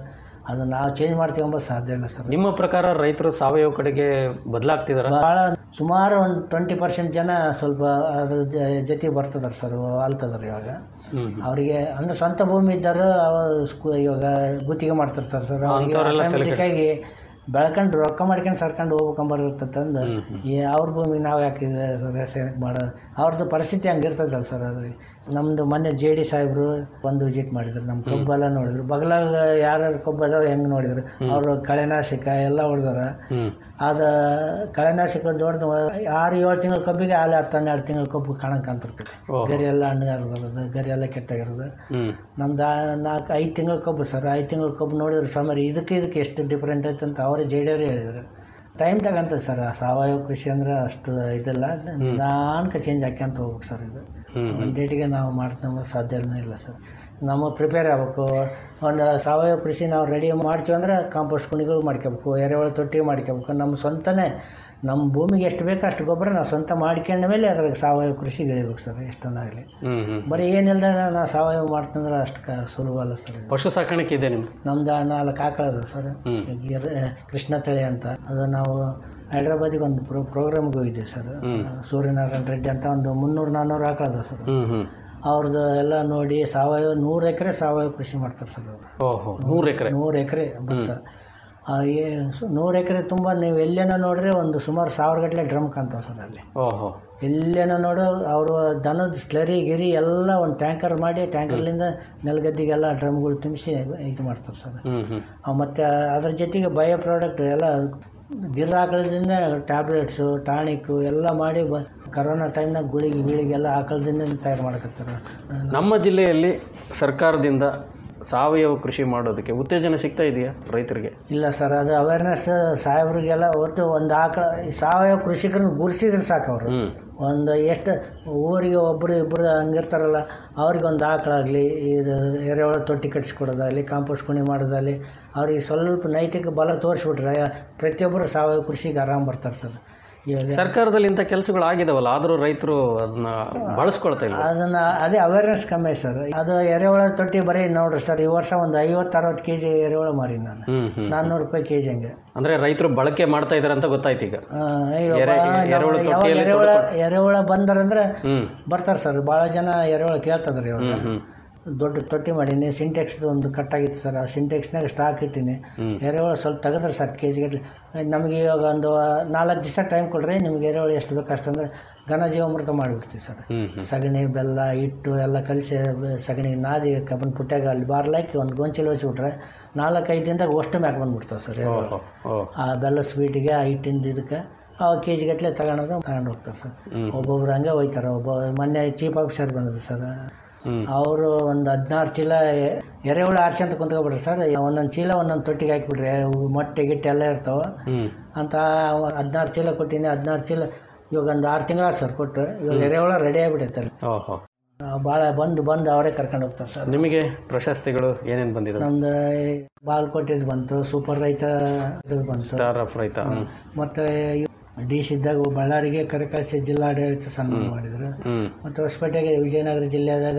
ಅದು ನಾವು ಚೇಂಜ್ ಮಾಡ್ತೀವಿ ಅಂಬೋದು ಸಾಧ್ಯ ಇಲ್ಲ ಸರ್ ನಿಮ್ಮ ಪ್ರಕಾರ ರೈತರು ಸಾವಯವ ಕಡೆಗೆ ಬದಲಾಗ್ತಿದಾರ ಭಾಳ ಸುಮಾರು ಒಂದು ಟ್ವೆಂಟಿ ಪರ್ಸೆಂಟ್ ಜನ ಸ್ವಲ್ಪ ಅದ್ರ ಜ- ಜೊತೆಗೆ ಬರ್ತದಾರೆ ಸರ್ ಅಲ್ತದಾರೆ ಇವಾಗ ಅವರಿಗೆ ಅಂದ್ರೆ ಸ್ವಂತ ಭೂಮಿ ಇದ್ದರು ಅವರು ಸ್ಕೂ ಇವಾಗ ಗುತ್ತಿಗೆ ಮಾಡ್ತಿರ್ತಾರೆ ಸರ್ ಅವರಿಗೆ ಅಂಥವ್ರೆಲ್ಲ ತಲೆ automatic ಆಗಿ ಬೆಳ್ಕೊಂಡು ರೊಕ್ಕ ಮಾಡ್ಕೊಂಡು ಸರ್ಕೊಂಡು ಹೋಗ್ಬೇಕಂಬರ್ ಇರ್ತಂದು ಈ ಅವ್ರ ಭೂಮಿ ನಾವು ಯಾಕೆ ಇದು ರಾಸಾಯನಿಕ ಮಾಡೋದು ಅವ್ರದ್ದು ಪರಿಸ್ಥಿತಿ ಹಂಗಿರ್ತದಲ್ಲ ಸರ್ ಅದು ನಮ್ಮದು ಮೊನ್ನೆ ಜೆ ಡಿ ಸಾಹೇಬರು ಒಂದು ವಿಸಿಟ್ ಮಾಡಿದ್ರು ನಮ್ಮ ಕೊಬ್ಬೆಲ್ಲ ನೋಡಿದ್ರು ಬಗಲಾಗ ಯಾರ್ಯಾರು ಕೊಬ್ಬು ಅದಾವ ಹೆಂಗೆ ನೋಡಿದ್ರು ಅವರು ಕಳೆನಾಶಕ ಎಲ್ಲ ಹೊಡೆದಾರ ಅದ ಕಳೆನಾಶಕ ಹೊಡೆದು ಆರು ಏಳು ತಿಂಗಳ ಕಬ್ಬಿಗೆ ಅಲ್ಲಿ ಹತ್ತು ಹನ್ನೆರಡು ತಿಂಗಳ ಕಬ್ಬು ಕಾಣಕ್ಕಂತಿರ್ತದೆ ಗರಿ ಎಲ್ಲ ಹಣ್ಣಗಾರದು ಗರಿ ಎಲ್ಲ ಕೆಟ್ಟಾಗಿರೋದು ನಮ್ದು ನಾಲ್ಕು ಐದು ತಿಂಗಳ ಕಬ್ಬು ಸರ್ ಐದು ತಿಂಗಳ ಕಬ್ಬು ನೋಡಿದ್ರೆ ಸಮರಿ ಇದಕ್ಕೆ ಇದಕ್ಕೆ ಎಷ್ಟು ಡಿಫ್ರೆಂಟ್ ಐತೆ ಅಂತ ಅವರೇ ಜೆ ಡಿ ಅವರೇ ಹೇಳಿದ್ರು ಟೈಮ್ ತಗಂತದೆ ಸರ್ ಆ ಸಾವಯವ ಕೃಷಿ ಅಂದ್ರೆ ಅಷ್ಟು ಇದಲ್ಲ ನಿಧಾನಕ್ಕೆ ಚೇಂಜ್ ಹಾಕ್ಯಂತ ಹೋಗ್ಬೇಕು ಸರ್ ಇದು ಒಂದು ಡೇಟಿಗೆ ನಾವು ಮಾಡ್ತಾ ಸಾಧ್ಯನೇ ಇಲ್ಲ ಸರ್ ನಮಗೆ ಪ್ರಿಪೇರ್ ಆಗಬೇಕು ಒಂದು ಸಾವಯವ ಕೃಷಿ ನಾವು ರೆಡಿ ಮಾಡ್ತೀವಿ ಅಂದ್ರೆ ಕಾಂಪೋಸ್ಟ್ ಕುಣಿಗಳು ಮಾಡ್ಕೋಬೇಕು ಎರೆಹುಳ ತೊಟ್ಟಿ ಮಾಡ್ಕೋಬೇಕು ನಮ್ಮ ಸ್ವಂತನೇ ನಮ್ಮ ಭೂಮಿಗೆ ಎಷ್ಟು ಬೇಕೋ ಅಷ್ಟು ಗೊಬ್ಬರ ನಾವು ಸ್ವಂತ ಮಾಡ್ಕೊಂಡ ಮೇಲೆ ಅದ್ರಾಗ ಸಾವಯವ ಕೃಷಿಗೆ ಇಳಿಬೇಕು ಸರ್ ಎಷ್ಟೊಂದಾಗಲಿ ಬರೀ ಏನಿಲ್ಲದೆ ನಾವು ಸಾವಯವ ಮಾಡ್ತಂದ್ರೆ ಅಷ್ಟು ಕ ಸುಲಭ ಅಲ್ಲ ಸರ್ ಇದು. ಪಶು ಸಾಕಾಣಿಕೆ ಇದೆ ನಿಮ್ದು ನಮ್ದು ನಾಲ್ಕು ಆಕಳದು ಸರ್ ಗಿರ್- ಕೃಷ್ಣ ತಳಿ ಅಂತ ಅದು ನಾವು ಹೈದ್ರಾಬಾದಿಗೆ ಒಂದು ಪ್ರೋ ಪ್ರೋಗ್ರಾಮ್ಗೆ ಹೋಗಿದ್ದೆ ಸರ್ ಸೂರ್ಯನಾರಾಯಣ ರೆಡ್ಡಿ ಅಂತ ಒಂದು ಮುನ್ನೂರು ನಾನ್ನೂರು ಆಕಳದ ಸರ್ ಹ್ಮ್ ಹ್ಮ್ ಅವ್ರದ್ದು ಎಲ್ಲ ನೋಡಿ ಸಾವಯವ ನೂರು ಎಕರೆ ಸಾವಯವ ಕೃಷಿ ಮಾಡ್ತಾರೆ ಸರ್ ಅವರು ಓಹೋ ನೂರು ಎಕರೆ ನೂರು ಎಕರೆ ಭತ್ತ ಆ, ಏ- ಸು- ನೂರು ಎಕರೆ ತುಂಬ ನೀವು ಎಲ್ಲೇನೋ ನೋಡ್ರೆ ಒಂದು ಸುಮಾರು ಸಾವಿರ ಗಟ್ಟಲೆ ಡ್ರಮ್ ಕಾಣ್ತಾವೆ ಸರ್ ಅಲ್ಲಿ ಓಹೋ ಎಲ್ಲೇನೋ ನೋಡು ಅವರು ದನದ ಸ್ಲರಿ ಗಿರಿ ಎಲ್ಲ ಒಂದು ಟ್ಯಾಂಕರ್ ಮಾಡಿ ಟ್ಯಾಂಕರ್ಲಿಂದ ನೆಲಗದ್ದಿಗೆಲ್ಲ ಡ್ರಮ್ಗಳು ತುಂಬಿಸಿ ಇದು ಮಾಡ್ತಾರೆ ಸರ್ ಹ್ಮ್ ಹ್ಮ್ ಆ, ಮತ್ತು ಅದ್ರ ಜೊತೆಗೆ ಬಯೋ ಪ್ರಾಡಕ್ಟ್ ಎಲ್ಲ ಗಿರ್ ಆಕಳದಿಂದ ಟ್ಯಾಬ್ಲೆಟ್ಸು ಟಾನಿಕ್ಕು ಎಲ್ಲ ಮಾಡಿ ಬ ಕರೋನಾ ಟೈಮ್ನಾಗ ಗುಳಿಗೆ ಗಿಳಿಗೆಲ್ಲ ಆಕಳದಿಂದ ತಯಾರು ಮಾಡಕತ್ತಾರೆ ನಮ್ಮ ಜಿಲ್ಲೆಯಲ್ಲಿ ಸರ್ಕಾರದಿಂದ ಸಾವಯವ ಕೃಷಿ ಮಾಡೋದಕ್ಕೆ ಉತ್ತೇಜನ ಸಿಗ್ತಾ ಇದೆಯಾ ರೈತರಿಗೆ ಇಲ್ಲ ಸರ್ ಅದು ಅವೇರ್ನೆಸ್ ಸಾಹೇಬ್ರಿಗೆಲ್ಲ ಒಟ್ಟು ಒಂದು ಆಕಳ ಈ ಸಾವಯವ ಕೃಷಿಕರನ್ನ ಗುರುಸಿದ್ರೆ ಸಾಕು ಅವರು ಒಂದು ಎಷ್ಟು ಊರಿಗೆ ಒಬ್ಬರು ಇಬ್ಬರು ಹಂಗಿರ್ತಾರಲ್ಲ ಅವ್ರಿಗೆ ಒಂದು ಆಕಳಾಗಲಿ ಇದು ಎರೆಹುಳ ತೊಟ್ಟಿ ಕಟ್ಟಿಸ್ಕೊಡೋದಾಗಲಿ ಕಾಂಪೋಸ್ಟ್ ಕುಣಿ ಮಾಡೋದಾಗಲಿ ಅವ್ರಿಗೆ ಸ್ವಲ್ಪ ನೈತಿಕ ಬಲ ತೋರಿಸ್ಬಿಟ್ರೆ ಪ್ರತಿಯೊಬ್ಬರು ಸಾವಯವ ಕೃಷಿಗೆ ಆರಾಮ್ ಬರ್ತಾರೆ ಸರ್ ಇವಾಗ ಸರ್ಕಾರದಲ್ಲಿ ಇಂಥ ಕೆಲಸಗಳು ಆಗಿದಾವಲ್ಲ ಆದರೂ ರೈತರು ಅದನ್ನ ಬಳಸ್ಕೊಳ್ತಾ ಇಲ್ಲ ಅದನ್ನ ಅದೇ ಅವೇರ್ನೆಸ್ ಕಮ್ಮಿ ಸರ್ ಅದು ಎರೆಹುಳ ತೊಟ್ಟಿ ಬರೀ ನೋಡ್ರಿ ಸರ್ ಈ ವರ್ಷ ಒಂದು ಐವತ್ತು ಅರವತ್ತು ಕೆ ಜಿ ಎರೆಹುಳ ಮಾರಿ ನಾನು ಹ್ಮ್ ಹ್ಮ್ ನಾನ್ನೂರು ರೂಪಾಯಿ ಕೆ ಜಿ ಹಂಗೆ ಅಂದ್ರೆ ರೈತರು ಬಳಕೆ ಮಾಡ್ತಾ ಇದಾರೆ ಅಂತ ಗೊತ್ತಾಯ್ತು ಈಗ ಆ, ಅಯ್ಯೋ, ಎರೆ- ಬಾ- ನಾವು ಎರೆಹುಳ ಯಾವಾಗ ತೊಟ್ಟಿಯಲ್ಲಿ ಎರೆಹುಳ ತೊಡ್ಕೊಂಡು- ಎರೆಹುಳ ಬಂದರಂದ್ರೆ ಹ್ಮ್ ಬರ್ತಾರೆ ಸರ್ ಭಾಳ ಜನ ಎರೆಹುಳ ಕೇಳ್ತದ್ರಿ ಇವಾಗ ಹ್ಮ್ ಹ್ಮ್ ದೊಡ್ಡ ತೊಟ್ಟಿ ಮಾಡೀನಿ ಸಿಂಟೆಕ್ಸ್ ಒಂದು ಕಟ್ಟಾಗಿತ್ತು ಸರ್ ಆ ಸಿಂಟೆಕ್ಸ್ನಾಗ ಸ್ಟಾಕ್ ಇಟ್ಟೀನಿ ಎರೆಹುಳ ಸ್ವಲ್ಪ ತೆಗೆದ್ರೆ ಸಾಕು ಕೆ ಜಿಗಟ್ಟಲೆ ನಮಗೆ ಇವಾಗ ಒಂದು ನಾಲ್ಕು ದಿವಸ ಟೈಮ್ ಕೊಡ್ರಿ ನಿಮ್ಗೆ ಎರೆಹುಳ ಎಷ್ಟು ಬೇಕು ಅಷ್ಟಂದ್ರೆ ಘನ ಜೀವಾಮೃತ ಮಾಡಿಬಿಡ್ತೀವಿ ಸರ್ ಹ್ಮ್ ಹ್ಮ್ ಸಗಣಿ ಬೆಲ್ಲ ಹಿಟ್ಟು ಎಲ್ಲ ಕಲಿಸಿ ಸಗಣಿ ನಾದಿ ಕಬ್ಬನ್ ಪುಟ್ಟಾಗ ಅಲ್ಲಿ ಬಾರ್ಲಾಕಿ ಒಂದು ಗೊಂಚಲು ಹೊಸಿಬಿಟ್ರೆ ನಾಲ್ಕೈದು ದಿನದಾಗ ಅಷ್ಟು ಮ್ಯಾಕ್ ಬಂದ್ಬಿಡ್ತಾವೆ ಸರ್ ಎರೆಹುಳ. ಓಹೋ ಓ ಆ ಬೆಲ್ಲ ಸ್ವೀಟಿಗೆ ಆ ಹಿಟ್ಟಿಂದ ಇದಕ್ಕೆ ಅವಾಗ ಕೆ ಜಿ ಗಟ್ಟಲೆ ತಗೊಳೋದು ತಗೊಂಡು ಹೋಗ್ತಾರೆ ಸರ್ ಒಬ್ಬೊಬ್ರು ಹಂಗೆ ಹೋಯ್ತಾರೆ ಒಬ್ಬ ಮೊನ್ನೆ ಚೀಫ್ ಆಫೀಸರ್ ಬಂದಿದ್ರು ಸರ್ ಹ್ಮ್ ಅವರು ಒಂದು ಹದಿನಾರು ಚೀಲ ಎ- ಎರೆಹುಳ ಆರಿಸಿ ಅಂತ ಕುಂತ್ಕೊಬಿಟ್ರೆ ಸರ್ ಒಂದೊಂದು ಚೀಲ ಒಂದೊಂದು ತೊಟ್ಟಿಗೆ ಹಾಕಿಬಿಟ್ರೆ ಅವು ಮೊಟ್ಟೆ ಗಿಟ್ಟೆ ಎಲ್ಲ ಇರ್ತಾವೆ ಹ್ಮ್ ಅಂತ ಹದಿನಾರು ಚೀಲ ಕೊಟ್ಟಿನಿ ಹದಿನಾರು ಚೀಲ ಇವಾಗ ಒಂದು ಆರು ತಿಂಗಳ ಸರ್ ಕೊಟ್ಟು ಇವಾಗ ಎರೆಹುಳ ರೆಡಿ ಆಗಿಬಿಟ್ಟೈತೆ ಅಲ್ಲಿ ಓಹೋ ಭಾಳ ಬಂದು ಬಂದು ಅವರೇ ಕರ್ಕೊಂಡು ಹೋಗ್ತಾರೆ ಸರ್ ನಿಮಗೆ ಪ್ರಶಸ್ತಿಗಳು ಏನೇನು ಬಂದಿದೆ ನಮ್ದು ಬಾಲ್ಕೋಟಿದು ಬಂತು ಸೂಪರ್ ರೈತ ಇದು ಬಂತು ಸ್ಟಾರ್ ಆಫ್ ರೈತ ಹ್ಮ್ ಮತ್ತು ಡಿ ಸಿ ಇದ್ದಾಗ ಬಳ್ಳಾರಿಗೆ ಕರೆಕಳಿಸಿ ಜಿಲ್ಲಾಡಳಿತ ಸನ್ಮಾನ ಮಾಡಿದರು ಹ್ಮ್ ಮತ್ತು ಹೊಸಪೇಟೆಗೆ ವಿಜಯನಗರ ಜಿಲ್ಲೆಯಾದಾಗ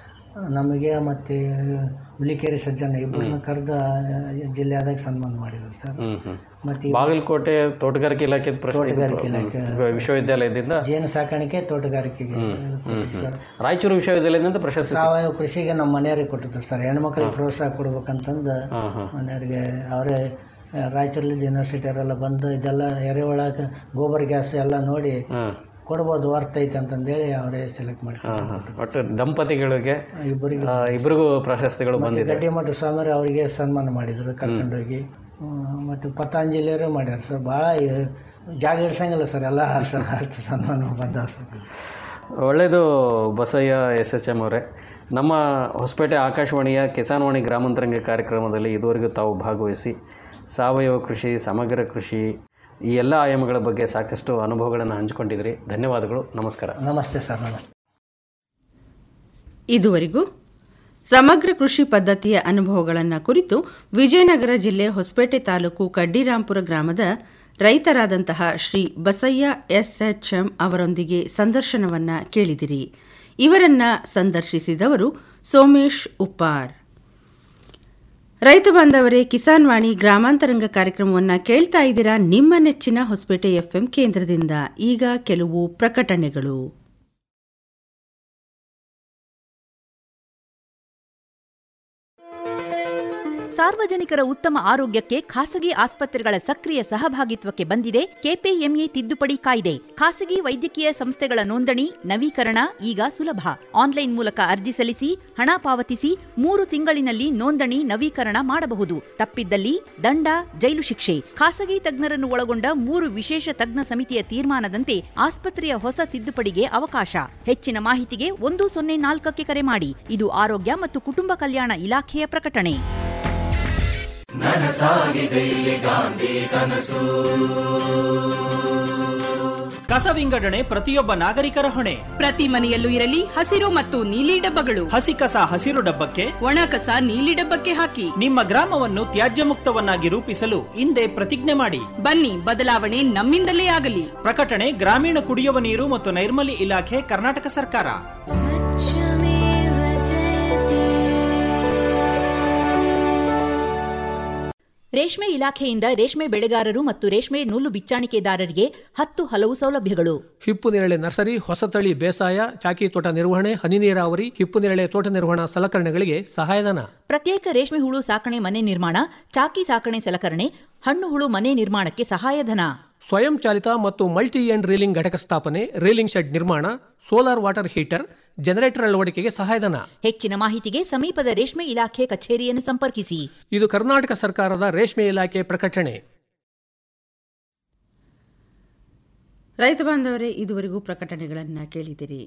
ನಮಗೆ ಮತ್ತು ಹುಲಿಕೆರೆ ಸಜ್ಜನ ಇಬ್ಬರನ್ನ ಕರೆದು ಜಿಲ್ಲೆಯಾದಾಗ ಸನ್ಮಾನ ಮಾಡಿದ್ರು ಸರ್ ಹ್ಮ್ ಹ್ಮ್ ಮತ್ತು ಬಾಗಲಕೋಟೆ ತೋಟಗಾರಿಕೆ ಇಲಾಖೆ ತೋಟಗಾರಿಕೆ ಇಲಾಖೆ. ವಿಶ್ವವಿದ್ಯಾಲಯದಿಂದ ಜೇನು ಸಾಕಾಣಿಕೆ ತೋಟಗಾರಿಕೆಗೆ ಸರ್ ರಾಯಚೂರು ವಿಶ್ವವಿದ್ಯಾಲಯದಿಂದ ಪ್ರಶಸ್ತಿ ಸಿಕ್- ಸಾವಯವ ಕೃಷಿಗೆ ನಮ್ಮ ಮನೆಯವ್ರಿಗೆ ಕೊಟ್ಟಿದ್ರು ಸರ್ ಹೆಣ್ಮಕ್ಳಿಗೆ ಪ್ರೋತ್ಸಾಹ ಕೊಡ್ಬೇಕಂತಂದು ಹಾ ಹಾ ಮನೆಯವ್ರಿಗೆ ಅವರೇ ರಾಯಚೂರಲ್ಲಿ ಯೂನಿವರ್ಸಿಟಿಯವರೆಲ್ಲ ಬಂದು ಇದೆಲ್ಲ ಎರೆಹುಳ ಗೋಬರ್ ಗ್ಯಾಸ್ ಎಲ್ಲ ನೋಡಿ ಹಾ ಕೊಡ್ಬೋದು ವರ್ತ್ ಐತೆ ಅಂತಂದೇಳಿ ಅವರೇ ಸೆಲೆಕ್ಟ್ ಮಾಡಿ ಹಾ ಹಾ ಒಟ್ಟು ದಂಪತಿಗಳಿಗೆ ಇಬ್ಬರಿಗೆ ಆ, ಇಬ್ಬರಿಗೂ ಪ್ರಶಸ್ತಿಗಳು ಬಂದಿದೆ ಗಡ್ಡಿಮಠ ಸ್ವಾಮಿಯವರು ಅವರಿಗೆ ಸನ್ಮಾನ ಮಾಡಿದರು ಕರ್ಕೊಂಡೋಗಿ ಹ್ಮ್, ಮತ್ತು ಪತಾಂಜಲಿಯವರು ಮಾಡ್ಯಾರ ಸರ್ ಭಾಳ ಜಾಗ ಇಡ್ಸಂಗಿಲ್ಲ ಸರ್ ಎಲ್ಲ ಸರ್ ಅಷ್ಟು ಸನ್ಮಾನ ಬಂದ ಸರ್ ಒಳ್ಳೆಯದು ಬಸಯ್ಯ ಎಸ್ ಎಚ್ ಎಮ್ ಅವರೇ ನಮ್ಮ ಹೊಸಪೇಟೆ ಆಕಾಶವಾಣಿಯ ಕಿಸಾನ್ವಾಣಿ ಗ್ರಾಮಾಂತರಂಗ ಕಾರ್ಯಕ್ರಮದಲ್ಲಿ ಇದುವರೆಗೂ ತಾವು ಭಾಗವಹಿಸಿ ಸಾವಯವ ಕೃಷಿ ಸಮಗ್ರ ಕೃಷಿ ಈ ಎಲ್ಲ ಆಯಾಮಗಳ ಬಗ್ಗೆ ಸಾಕಷ್ಟು ಅನುಭವಗಳನ್ನು ಹಂಚಿಕೊಂಡಿದ್ರಿ ಧನ್ಯವಾದಗಳು ನಮಸ್ಕಾರ ನಮಸ್ತೆ ಸರ್ ನಮಸ್ತೆ ಇದುವರೆಗೂ ಸಮಗ್ರ ಕೃಷಿ ಪದ್ಧತಿಯ ಅನುಭವಗಳನ್ನು ಕುರಿತು ವಿಜಯನಗರ ಜಿಲ್ಲೆ ಹೊಸಪೇಟೆ ತಾಲೂಕು ಕಡ್ಡಿರಾಂಪುರ ಗ್ರಾಮದ ರೈತರಾದಂತಹ ಶ್ರೀ ಬಸಯ್ಯ ಎಸ್ಎಚ್ಎಂ ಅವರೊಂದಿಗೆ ಸಂದರ್ಶನವನ್ನ ಕೇಳಿದಿರಿ ಇವರನ್ನ ಸಂದರ್ಶಿಸಿದವರು ಸೋಮೇಶ್ ಉಪ್ಪಾರ್ ರೈತ ಬಾಂಧವರೇ ಕಿಸಾನ್ ವಾಣಿ ಗ್ರಾಮಾಂತರಂಗ ಕಾರ್ಯಕ್ರಮವನ್ನ ಕೇಳ್ತಾ ಇದ್ದೀರಾ ನಿಮ್ಮ ನೆಚ್ಚಿನ ಹೊಸಪೇಟೆ ಎಫ್ಎಂ ಕೇಂದ್ರದಿಂದ ಈಗ ಕೆಲವು ಪ್ರಕಟಣೆಗಳು ಸಾರ್ವಜನಿಕರ ಉತ್ತಮ ಆರೋಗ್ಯಕ್ಕೆ ಖಾಸಗಿ ಆಸ್ಪತ್ರೆಗಳ ಸಕ್ರಿಯ ಸಹಭಾಗಿತ್ವಕ್ಕೆ ಬಂದಿದೆ ಕೆಪಿಎಂಇ ತಿದ್ದುಪಡಿ ಕಾಯ್ದೆ ಖಾಸಗಿ ವೈದ್ಯಕೀಯ ಸಂಸ್ಥೆಗಳ ನೋಂದಣಿ ನವೀಕರಣ ಈಗ ಸುಲಭ ಆನ್ಲೈನ್ ಮೂಲಕ ಅರ್ಜಿ ಸಲ್ಲಿಸಿ ಹಣ ಪಾವತಿಸಿ ಮೂರು ತಿಂಗಳಿನಲ್ಲಿ ನೋಂದಣಿ ನವೀಕರಣ ಮಾಡಬಹುದು ತಪ್ಪಿದ್ದಲ್ಲಿ ದಂಡ ಜೈಲು ಶಿಕ್ಷೆ ಖಾಸಗಿ ತಜ್ಞರನ್ನು ಒಳಗೊಂಡ ಮೂರು ವಿಶೇಷ ತಜ್ಞ ಸಮಿತಿಯ ತೀರ್ಮಾನದಂತೆ ಆಸ್ಪತ್ರೆಯ ಹೊಸ ತಿದ್ದುಪಡಿಗೆ ಅವಕಾಶ ಹೆಚ್ಚಿನ ಮಾಹಿತಿಗೆ ಒಂದು ಸೊನ್ನೆ ನಾಲ್ಕಕ್ಕೆ ಕರೆ ಮಾಡಿ ಇದು ಆರೋಗ್ಯ ಮತ್ತು ಕುಟುಂಬ ಕಲ್ಯಾಣ ಇಲಾಖೆಯ ಪ್ರಕಟಣೆ ನನಸಾಗಿದೆ ಇಲ್ಲಿ ಗಾಂಧಿ ಕನಸು ಕಸ ವಿಂಗಡಣೆ ಪ್ರತಿಯೊಬ್ಬ ನಾಗರಿಕರ ಹೊಣೆ ಪ್ರತಿ ಮನೆಯಲ್ಲೂ ಇರಲಿ ಹಸಿರು ಮತ್ತು ನೀಲಿ ಡಬ್ಬಗಳು ಹಸಿ ಕಸ ಹಸಿರು ಡಬ್ಬಕ್ಕೆ ಒಣ ಕಸ ನೀಲಿ ಡಬ್ಬಕ್ಕೆ ಹಾಕಿ ನಿಮ್ಮ ಗ್ರಾಮವನ್ನು ತ್ಯಾಜ್ಯ ಮುಕ್ತವನ್ನಾಗಿ ರೂಪಿಸಲು ಹಿಂದೆ ಪ್ರತಿಜ್ಞೆ ಮಾಡಿ ಬನ್ನಿ ಬದಲಾವಣೆ ನಮ್ಮಿಂದಲೇ ಆಗಲಿ ಪ್ರಕಟಣೆ ಗ್ರಾಮೀಣ ಕುಡಿಯುವ ನೀರು ಮತ್ತು ನೈರ್ಮಲ್ಯ ಇಲಾಖೆ ಕರ್ನಾಟಕ ಸರ್ಕಾರ ರೇಷ್ಮೆ ಇಲಾಖೆಯಿಂದ ರೇಷ್ಮೆ ಬೆಳೆಗಾರರು ಮತ್ತು ರೇಷ್ಮೆ ನೂಲು ಬಿಚ್ಚಾಣಿಕೆದಾರರಿಗೆ ಹತ್ತು ಹಲವು ಸೌಲಭ್ಯಗಳು ಹಿಪ್ಪು ನೇರಳೆ ನರ್ಸರಿ ಹೊಸತಳಿ ಬೇಸಾಯ ಚಾಕಿ ತೋಟ ನಿರ್ವಹಣೆ ಹನಿ ನೀರಾವರಿ ಹಿಪ್ಪು ನೇರಳೆ ತೋಟ ನಿರ್ವಹಣಾ ಸಲಕರಣೆಗಳಿಗೆ ಸಹಾಯಧನ ಪ್ರತ್ಯೇಕ ರೇಷ್ಮೆ ಹುಳು ಸಾಕಣೆ ಮನೆ ನಿರ್ಮಾಣ ಚಾಕಿ ಸಾಕಣೆ ಸಲಕರಣೆ ಹಣ್ಣು ಹುಳು ಮನೆ ನಿರ್ಮಾಣಕ್ಕೆ ಸಹಾಯಧನ ಸ್ವಯಂ ಚಾಲಿತ ಮತ್ತು ಮಲ್ಟಿ ಎಂಡ್ ರೀಲಿಂಗ್ ಘಟಕ ಸ್ಥಾಪನೆ ರೀಲಿಂಗ್ ಶೆಡ್ ನಿರ್ಮಾಣ ಸೋಲಾರ್ ವಾಟರ್ ಹೀಟರ್ ಜನರೇಟರ್ ಅಳವಡಿಕೆಗೆ ಸಹಾಯಧನ ಹೆಚ್ಚಿನ ಮಾಹಿತಿಗೆ ಸಮೀಪದ ರೇಷ್ಮೆ ಇಲಾಖೆ ಕಚೇರಿಯನ್ನು ಸಂಪರ್ಕಿಸಿ ಇದು ಕರ್ನಾಟಕ ಸರ್ಕಾರದ ರೇಷ್ಮೆ ಇಲಾಖೆ ಪ್ರಕಟಣೆ ರೈತ ಬಾಂಧವರೇ ಇದುವರೆಗೂ ಪ್ರಕಟಣೆಗಳನ್ನು ಕೇಳಿದಿರಿ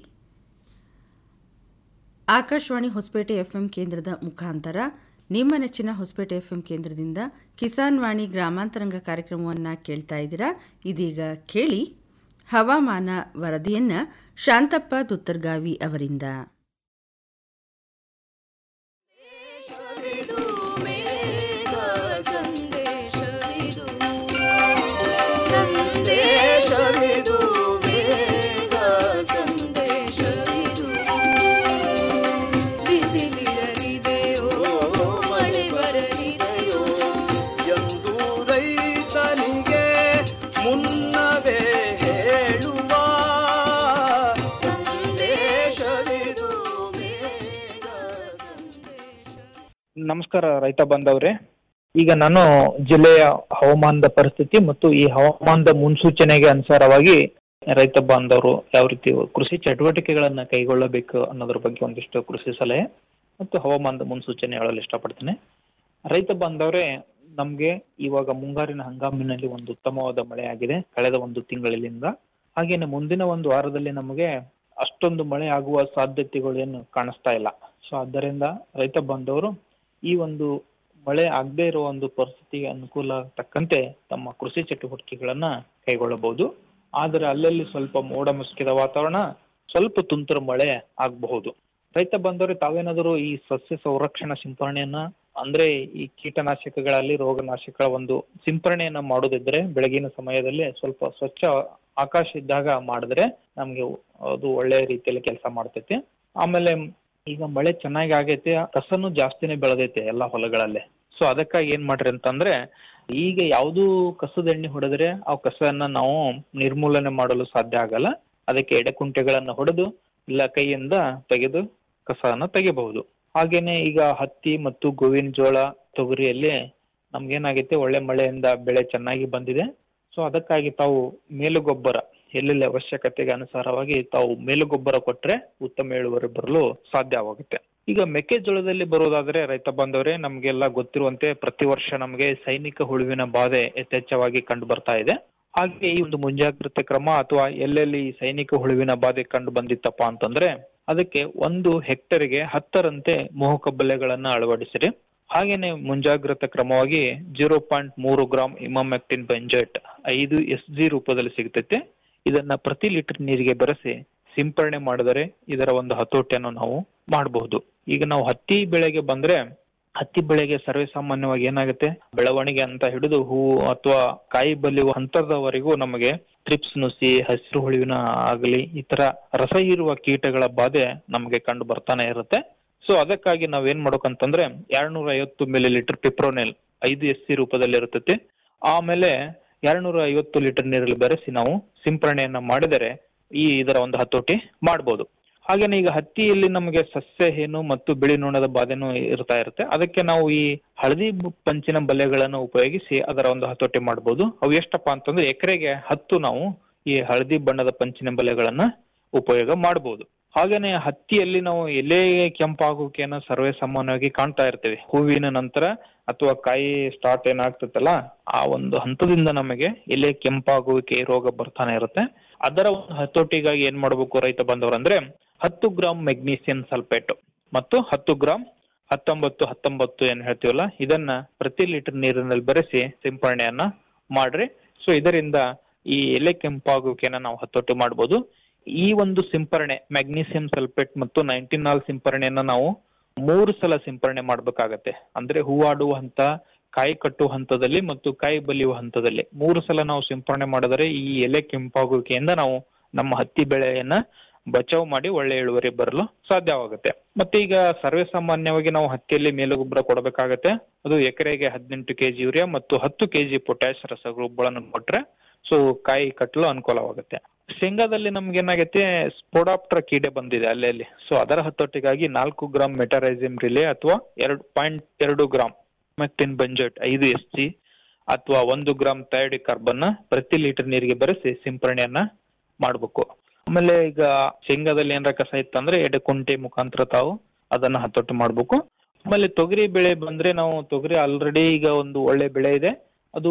ಆಕಾಶವಾಣಿ ಹೊಸಪೇಟೆ ಎಫ್ಎಂ ಕೇಂದ್ರದ ಮುಖಾಂತರ ನಿಮ್ಮ ನೆಚ್ಚಿನ ಹೊಸಪೇಟೆ ಎಫ್ಎಂ ಕೇಂದ್ರದಿಂದ ಕಿಸಾನ್ ವಾಣಿ ಗ್ರಾಮಾಂತರಂಗ ಕಾರ್ಯಕ್ರಮವನ್ನು ಕೇಳ್ತಾ ಇದ್ದೀರಾ ಇದೀಗ ಕೇಳಿ ಹವಾಮಾನ ವರದಿಯನ್ನ ಶಾಂತಪ್ಪ ದುತ್ತರ್ಗಾವಿ ಅವರಿಂದ ಎಂದು ರೈತನಿಗೆ ಮುನ್ನವೇ ಹೇಳುವ ಸಂದೇಶವಿದು ನಮಸ್ಕಾರ ರೈತ ಬಾಂಧವ್ರೆ ಈಗ ನಾನು ಜಿಲ್ಲೆಯ ಹವಾಮಾನದ ಪರಿಸ್ಥಿತಿ ಮತ್ತು ಈ ಹವಾಮಾನದ ಮುನ್ಸೂಚನೆಗೆ ಅನುಸಾರವಾಗಿ ರೈತ ಬಾಂಧವರು ಯಾವ ರೀತಿ ಕೃಷಿ ಚಟುವಟಿಕೆಗಳನ್ನ ಕೈಗೊಳ್ಳಬೇಕು ಅನ್ನೋದ್ರ ಬಗ್ಗೆ ಒಂದಿಷ್ಟು ಕೃಷಿ ಸಲಹೆ ಮತ್ತು ಹವಾಮಾನದ ಮುನ್ಸೂಚನೆ ಹೇಳಲು ಇಷ್ಟಪಡ್ತೇನೆ ರೈತ ಬಾಂಧವರೇ ನಮ್ಗೆ ಇವಾಗ ಮುಂಗಾರಿನ ಹಂಗಾಮಿನಲ್ಲಿ ಒಂದು ಉತ್ತಮವಾದ ಮಳೆ ಆಗಿದೆ ಕಳೆದ ಒಂದು ತಿಂಗಳಿಂದ ಹಾಗೇನೆ ಮುಂದಿನ ಒಂದು ವಾರದಲ್ಲಿ ನಮಗೆ ಅಷ್ಟೊಂದು ಮಳೆ ಆಗುವ ಸಾಧ್ಯತೆಗಳು ಏನು ಕಾಣಿಸ್ತಾ ಇಲ್ಲ ಸೊ ಆದ್ದರಿಂದ ರೈತ ಬಾಂಧವರು ಈ ಒಂದು ಮಳೆ ಆಗದೆ ಇರುವ ಒಂದು ಪರಿಸ್ಥಿತಿಗೆ ಅನುಕೂಲ ತಕ್ಕಂತೆ ತಮ್ಮ ಕೃಷಿ ಚಟುವಟಿಕೆಗಳನ್ನ ಕೈಗೊಳ್ಳಬಹುದು ಆದರೆ ಅಲ್ಲಲ್ಲಿ ಸ್ವಲ್ಪ ಮೋಡ ಮುಸುಕಿದ ವಾತಾವರಣ ಸ್ವಲ್ಪ ತುಂತುರು ಮಳೆ ಆಗಬಹುದು ರೈತ ಬಂದವರು ತಾವೇನಾದರೂ ಈ ಸಸ್ಯ ಸಂರಕ್ಷಣಾ ಸಿಂಪರಣೆಯನ್ನ ಅಂದ್ರೆ ಈ ಕೀಟನಾಶಕಗಳಲ್ಲಿ ರೋಗನಾಶಕಗಳ ಒಂದು ಸಿಂಪರಣೆಯನ್ನ ಮಾಡೋದಿದ್ರೆ ಬೆಳಗಿನ ಸಮಯದಲ್ಲಿ ಸ್ವಲ್ಪ ಸ್ವಚ್ಛ ಆಕಾಶ ಇದ್ದಾಗ ಮಾಡಿದ್ರೆ ನಮ್ಗೆ ಅದು ಒಳ್ಳೆ ರೀತಿಯಲ್ಲಿ ಕೆಲಸ ಮಾಡ್ತೈತಿ ಆಮೇಲೆ ಈಗ ಮಳೆ ಚೆನ್ನಾಗಿ ಆಗೈತೆ ಕಸನು ಜಾಸ್ತಿನೇ ಬೆಳೆದೈತೆ ಎಲ್ಲಾ ಹೊಲಗಳಲ್ಲಿ ಸೊ ಅದಕ್ಕಾಗಿ ಏನ್ ಮಾಡ್ರಿ ಅಂತಂದ್ರೆ ಈಗ ಯಾವ್ದು ಕಸದ ಎಣ್ಣೆ ಹೊಡೆದ್ರೆ ಆ ಕಸನ್ನ ನಾವು ನಿರ್ಮೂಲನೆ ಮಾಡಲು ಸಾಧ್ಯ ಆಗಲ್ಲ ಅದಕ್ಕೆ ಎಡೆಕುಂಟೆಗಳನ್ನ ಹೊಡೆದು ಇಲ್ಲ ಕೈಯಿಂದ ತೆಗೆದು ಕಸನ ತೆಗಿಬಹುದು ಹಾಗೇನೆ ಈಗ ಹತ್ತಿ ಮತ್ತು ಗೋವಿನ ಜೋಳ ತೊಗರಿಯಲ್ಲಿ ನಮ್ಗೇನಾಗೈತೆ ಒಳ್ಳೆ ಮಳೆಯಿಂದ ಬೆಳೆ ಚೆನ್ನಾಗಿ ಬಂದಿದೆ ಸೊ ಅದಕ್ಕಾಗಿ ತಾವು ಮೇಲುಗೊಬ್ಬರ ಎಲ್ಲೆಲ್ಲಿ ಅವಶ್ಯಕತೆಗೆ ಅನುಸಾರವಾಗಿ ತಾವು ಮೇಲುಗೊಬ್ಬರ ಕೊಟ್ರೆ ಉತ್ತಮ ಇಳುವರಿ ಬರಲು ಸಾಧ್ಯವಾಗುತ್ತೆ ಈಗ ಮೆಕ್ಕೆಜೋಳದಲ್ಲಿ ಬರೋದಾದ್ರೆ ರೈತ ಬಾಂಧವರೇ ನಮ್ಗೆಲ್ಲ ಗೊತ್ತಿರುವಂತೆ ಪ್ರತಿ ವರ್ಷ ನಮಗೆ ಸೈನಿಕ ಹುಳುವಿನ ಬಾಧೆ ಯಥೇಚ್ಛವಾಗಿ ಕಂಡು ಬರ್ತಾ ಇದೆ ಹಾಗೆ ಈ ಒಂದು ಮುಂಜಾಗ್ರತೆ ಕ್ರಮ ಅಥವಾ ಎಲ್ಲೆಲ್ಲಿ ಈ ಸೈನಿಕ ಹುಳುವಿನ ಬಾಧೆ ಕಂಡು ಬಂದಿತ್ತಪ್ಪ ಅಂತಂದ್ರೆ ಅದಕ್ಕೆ ಒಂದು ಹೆಕ್ಟರ್ಗೆ ಹತ್ತರಂತೆ ಮೋಹಕ ಬಲೆಗಳನ್ನ ಅಳವಡಿಸಿರಿ ಹಾಗೇನೆ ಮುಂಜಾಗ್ರತಾ ಕ್ರಮವಾಗಿ ಜೀರೋ ಪಾಯಿಂಟ್ ಮೂರು ಗ್ರಾಮ್ ಇಮಾಮೆಕ್ಟಿನ್ ಬೆಂಜೈಟ್ ಐದು ಎಸ್ ಜಿ ರೂಪದಲ್ಲಿ ಸಿಗ್ತೈತೆ ಇದನ್ನ ಪ್ರತಿ ಲೀಟರ್ ನೀರಿಗೆ ಬೆರೆಸಿ ಸಿಂಪರಣೆ ಮಾಡಿದರೆ ಇದರ ಒಂದು ಹತೋಟಿಯನ್ನು ನಾವು ಮಾಡಬಹುದು ಈಗ ನಾವು ಹತ್ತಿ ಬೆಳೆಗೆ ಬಂದ್ರೆ ಹತ್ತಿ ಬೆಳೆಗೆ ಸರ್ವೇ ಸಾಮಾನ್ಯವಾಗಿ ಏನಾಗುತ್ತೆ ಬೆಳವಣಿಗೆ ಅಂತ ಹಿಡಿದು ಹೂವು ಅಥವಾ ಕಾಯಿ ಬಲಿಯುವ ಹಂತದವರೆಗೂ ನಮಗೆ ಟ್ರಿಪ್ಸ್ ನುಸಿ ಹಸಿರು ಹುಳುವಿನ ಆಗಲಿ ಈ ತರ ರಸ ಹೀರುವ ಕೀಟಗಳ ಬಾಧೆ ನಮಗೆ ಕಂಡು ಬರ್ತಾನೆ ಇರುತ್ತೆ ಸೊ ಅದಕ್ಕಾಗಿ ನಾವ್ ಏನ್ ಮಾಡ್ಬೇಕಂತಂದ್ರೆ ಎರಡ್ನೂರ ಐವತ್ತು ಮಿಲಿ ಲೀಟರ್ ಪಿಪ್ರೋನೆಲ್ ಐದು ಎಸ್ ಸಿ ರೂಪದಲ್ಲಿ ಇರ್ತೈತಿ ಆಮೇಲೆ ಎರಡ್ನೂರ ಐವತ್ತು ಲೀಟರ್ ನೀರಲ್ಲಿ ಬೆರೆಸಿ ನಾವು ಸಿಂಪರಣೆಯನ್ನ ಮಾಡಿದರೆ ಈ ಇದರ ಒಂದು ಹತೋಟಿ ಮಾಡ್ಬೋದು ಹಾಗೇನೆ ಈಗ ಹತ್ತಿಯಲ್ಲಿ ನಮಗೆ ಸಸ್ಯ ಹೇನು ಮತ್ತು ಬಿಳಿ ನೊಣದ ಬಾಧೆನೂ ಇರ್ತಾ ಇರುತ್ತೆ ಅದಕ್ಕೆ ನಾವು ಈ ಹಳದಿ ಬು- ಪಂಚಿನ ಬಲೆಗಳನ್ನು ಉಪಯೋಗಿಸಿ ಅದರ ಒಂದು ಹತೋಟಿ ಮಾಡ್ಬೋದು ಅವು ಎಷ್ಟಪ್ಪ ಅಂತಂದ್ರೆ ಎಕರೆಗೆ ಹತ್ತು ನಾವು ಈ ಹಳದಿ ಬಣ್ಣದ ಪಂಚಿನ ಬಲೆಗಳನ್ನ ಉಪಯೋಗ ಮಾಡಬಹುದು ಹಾಗೇನೆ ಹತ್ತಿಯಲ್ಲಿ ನಾವು ಎಲೆ ಕೆಂಪಾಗೋಕೆಯನ್ನು ಸರ್ವೇ ಸಾಮಾನ್ಯವಾಗಿ ಕಾಣ್ತಾ ಇರ್ತೇವೆ ಹೂವಿನ ನಂತರ ಅಥವಾ ಕಾಯಿ ಸ್ಟಾರ್ಟ್ ಏನಾಗ್ತದಲ್ಲ ಆ ಒಂದು ಹಂತದಿಂದ ನಮಗೆ ಎಲೆ ಕೆಂಪಾಗುವಿಕೆ ರೋಗ ಬರ್ತಾನೆ ಇರುತ್ತೆ ಅದರ ಒಂದು ಹತೋಟಿಗಾಗಿ ಏನ್ ಮಾಡ್ಬೇಕು ರೈತ ಬಂದವರು ಅಂದ್ರೆ ಹತ್ತು ಗ್ರಾಂ ಮೆಗ್ನೀಸಿಯಂ ಸಲ್ಫೇಟ್ ಮತ್ತು ಹತ್ತು ಗ್ರಾಂ ಹತ್ತೊಂಬತ್ತು ಹತ್ತೊಂಬತ್ತು ಏನ್ ಹೇಳ್ತೀವಲ್ಲ ಇದನ್ನ ಪ್ರತಿ ಲೀಟರ್ ನೀರಿನಲ್ಲಿ ಬೆರೆಸಿ ಸಿಂಪರಣೆಯನ್ನ ಮಾಡ್ರಿ ಸೊ ಇದರಿಂದ ಈ ಎಲೆ ಕೆಂಪಾಗುವಿಕೆನ ನಾವು ಹತೋಟಿ ಮಾಡ್ಬೋದು ಈ ಒಂದು ಸಿಂಪರಣೆ ಮ್ಯಾಗ್ನೀಸಿಯಂ ಸಲ್ಫೇಟ್ ಮತ್ತು ನೈಂಟಿನಾಲ್ ಸಿಂಪರಣೆಯನ್ನ ನಾವು ಮೂರು ಸಲ ಸಿಂಪರಣೆ ಮಾಡ್ಬೇಕಾಗತ್ತೆ ಅಂದ್ರೆ ಹೂವಾಡುವ ಹಂತ ಕಾಯಿ ಕಟ್ಟುವ ಹಂತದಲ್ಲಿ ಮತ್ತು ಕಾಯಿ ಬಲಿಯುವ ಹಂತದಲ್ಲಿ ಮೂರು ಸಲ ನಾವು ಸಿಂಪರಣೆ ಮಾಡಿದರೆ ಈ ಎಲೆ ಕೆಂಪಾಗುವಿಕೆಯಿಂದ ನಾವು ನಮ್ಮ ಹತ್ತಿ ಬೆಳೆಯನ್ನ ಬಚಾವ್ ಮಾಡಿ ಒಳ್ಳೆ ಇಳುವರಿ ಬರಲು ಸಾಧ್ಯವಾಗುತ್ತೆ ಮತ್ತೆ ಈಗ ಸರ್ವೇ ಸಾಮಾನ್ಯವಾಗಿ ನಾವು ಹತ್ತಿಯಲ್ಲಿ ಮೇಲು ಗೊಬ್ಬರ ಕೊಡಬೇಕಾಗತ್ತೆ ಅದು ಎಕರೆಗೆ ಹದಿನೆಂಟು ಕೆಜಿ ಯೂರಿಯಾ ಮತ್ತು ಹತ್ತು ಕೆಜಿ ಪೊಟ್ಯಾಶ್ ರಸಗೊಬ್ಬರಗಳನ್ನು ಕೊಟ್ರೆ ಸೊ ಕಾಯಿ ಕಟ್ಟಲು ಅನುಕೂಲವಾಗುತ್ತೆ ಶೇಂಗಾದಲ್ಲಿ ನಮ್ಗೆ ಏನಾಗೈತೆ ಸ್ಪೋಡಾಪ್ಟರ್ ಕೀಡೆ ಬಂದಿದೆ ಅಲ್ಲಲ್ಲಿ ಸೊ ಅದರ ಹತೋಟಿಗಾಗಿ ನಾಲ್ಕು ಗ್ರಾಂ ಮೆಟರೈಸಿಮ್ ರಿಲೇ ಅಥವಾ ಎರಡು ಪಾಯಿಂಟ್ ಎರಡು ಗ್ರಾಂ ಮೆಕ್ಟಿನ್ ಬೆಂಜೆಟ್ ಐದು ಎಸ್ ಜಿ ಅಥವಾ ಒಂದು ಗ್ರಾಂ ಥೈಡಿ ಕಾರ್ಬನ್ನ ಪ್ರತಿ ಲೀಟರ್ ನೀರಿಗೆ ಬೆರೆಸಿ ಸಿಂಪರಣೆಯನ್ನ ಮಾಡ್ಬೇಕು ಆಮೇಲೆ ಈಗ ಶೇಂಗಾದಲ್ಲಿ ಏನಾರ ಕಸ ಇತ್ತಂದ್ರೆ ಎಡೆಕುಂಟೆ ಮುಖಾಂತರ ತಾವು ಅದನ್ನ ಹತೋಟಿ ಮಾಡ್ಬೇಕು ಆಮೇಲೆ ತೊಗರಿ ಬೆಳೆ ಬಂದ್ರೆ ನಾವು ತೊಗರಿ ಆಲ್ರೆಡಿ ಈಗ ಒಂದು ಒಳ್ಳೆ ಬೆಳೆ ಇದೆ ಅದು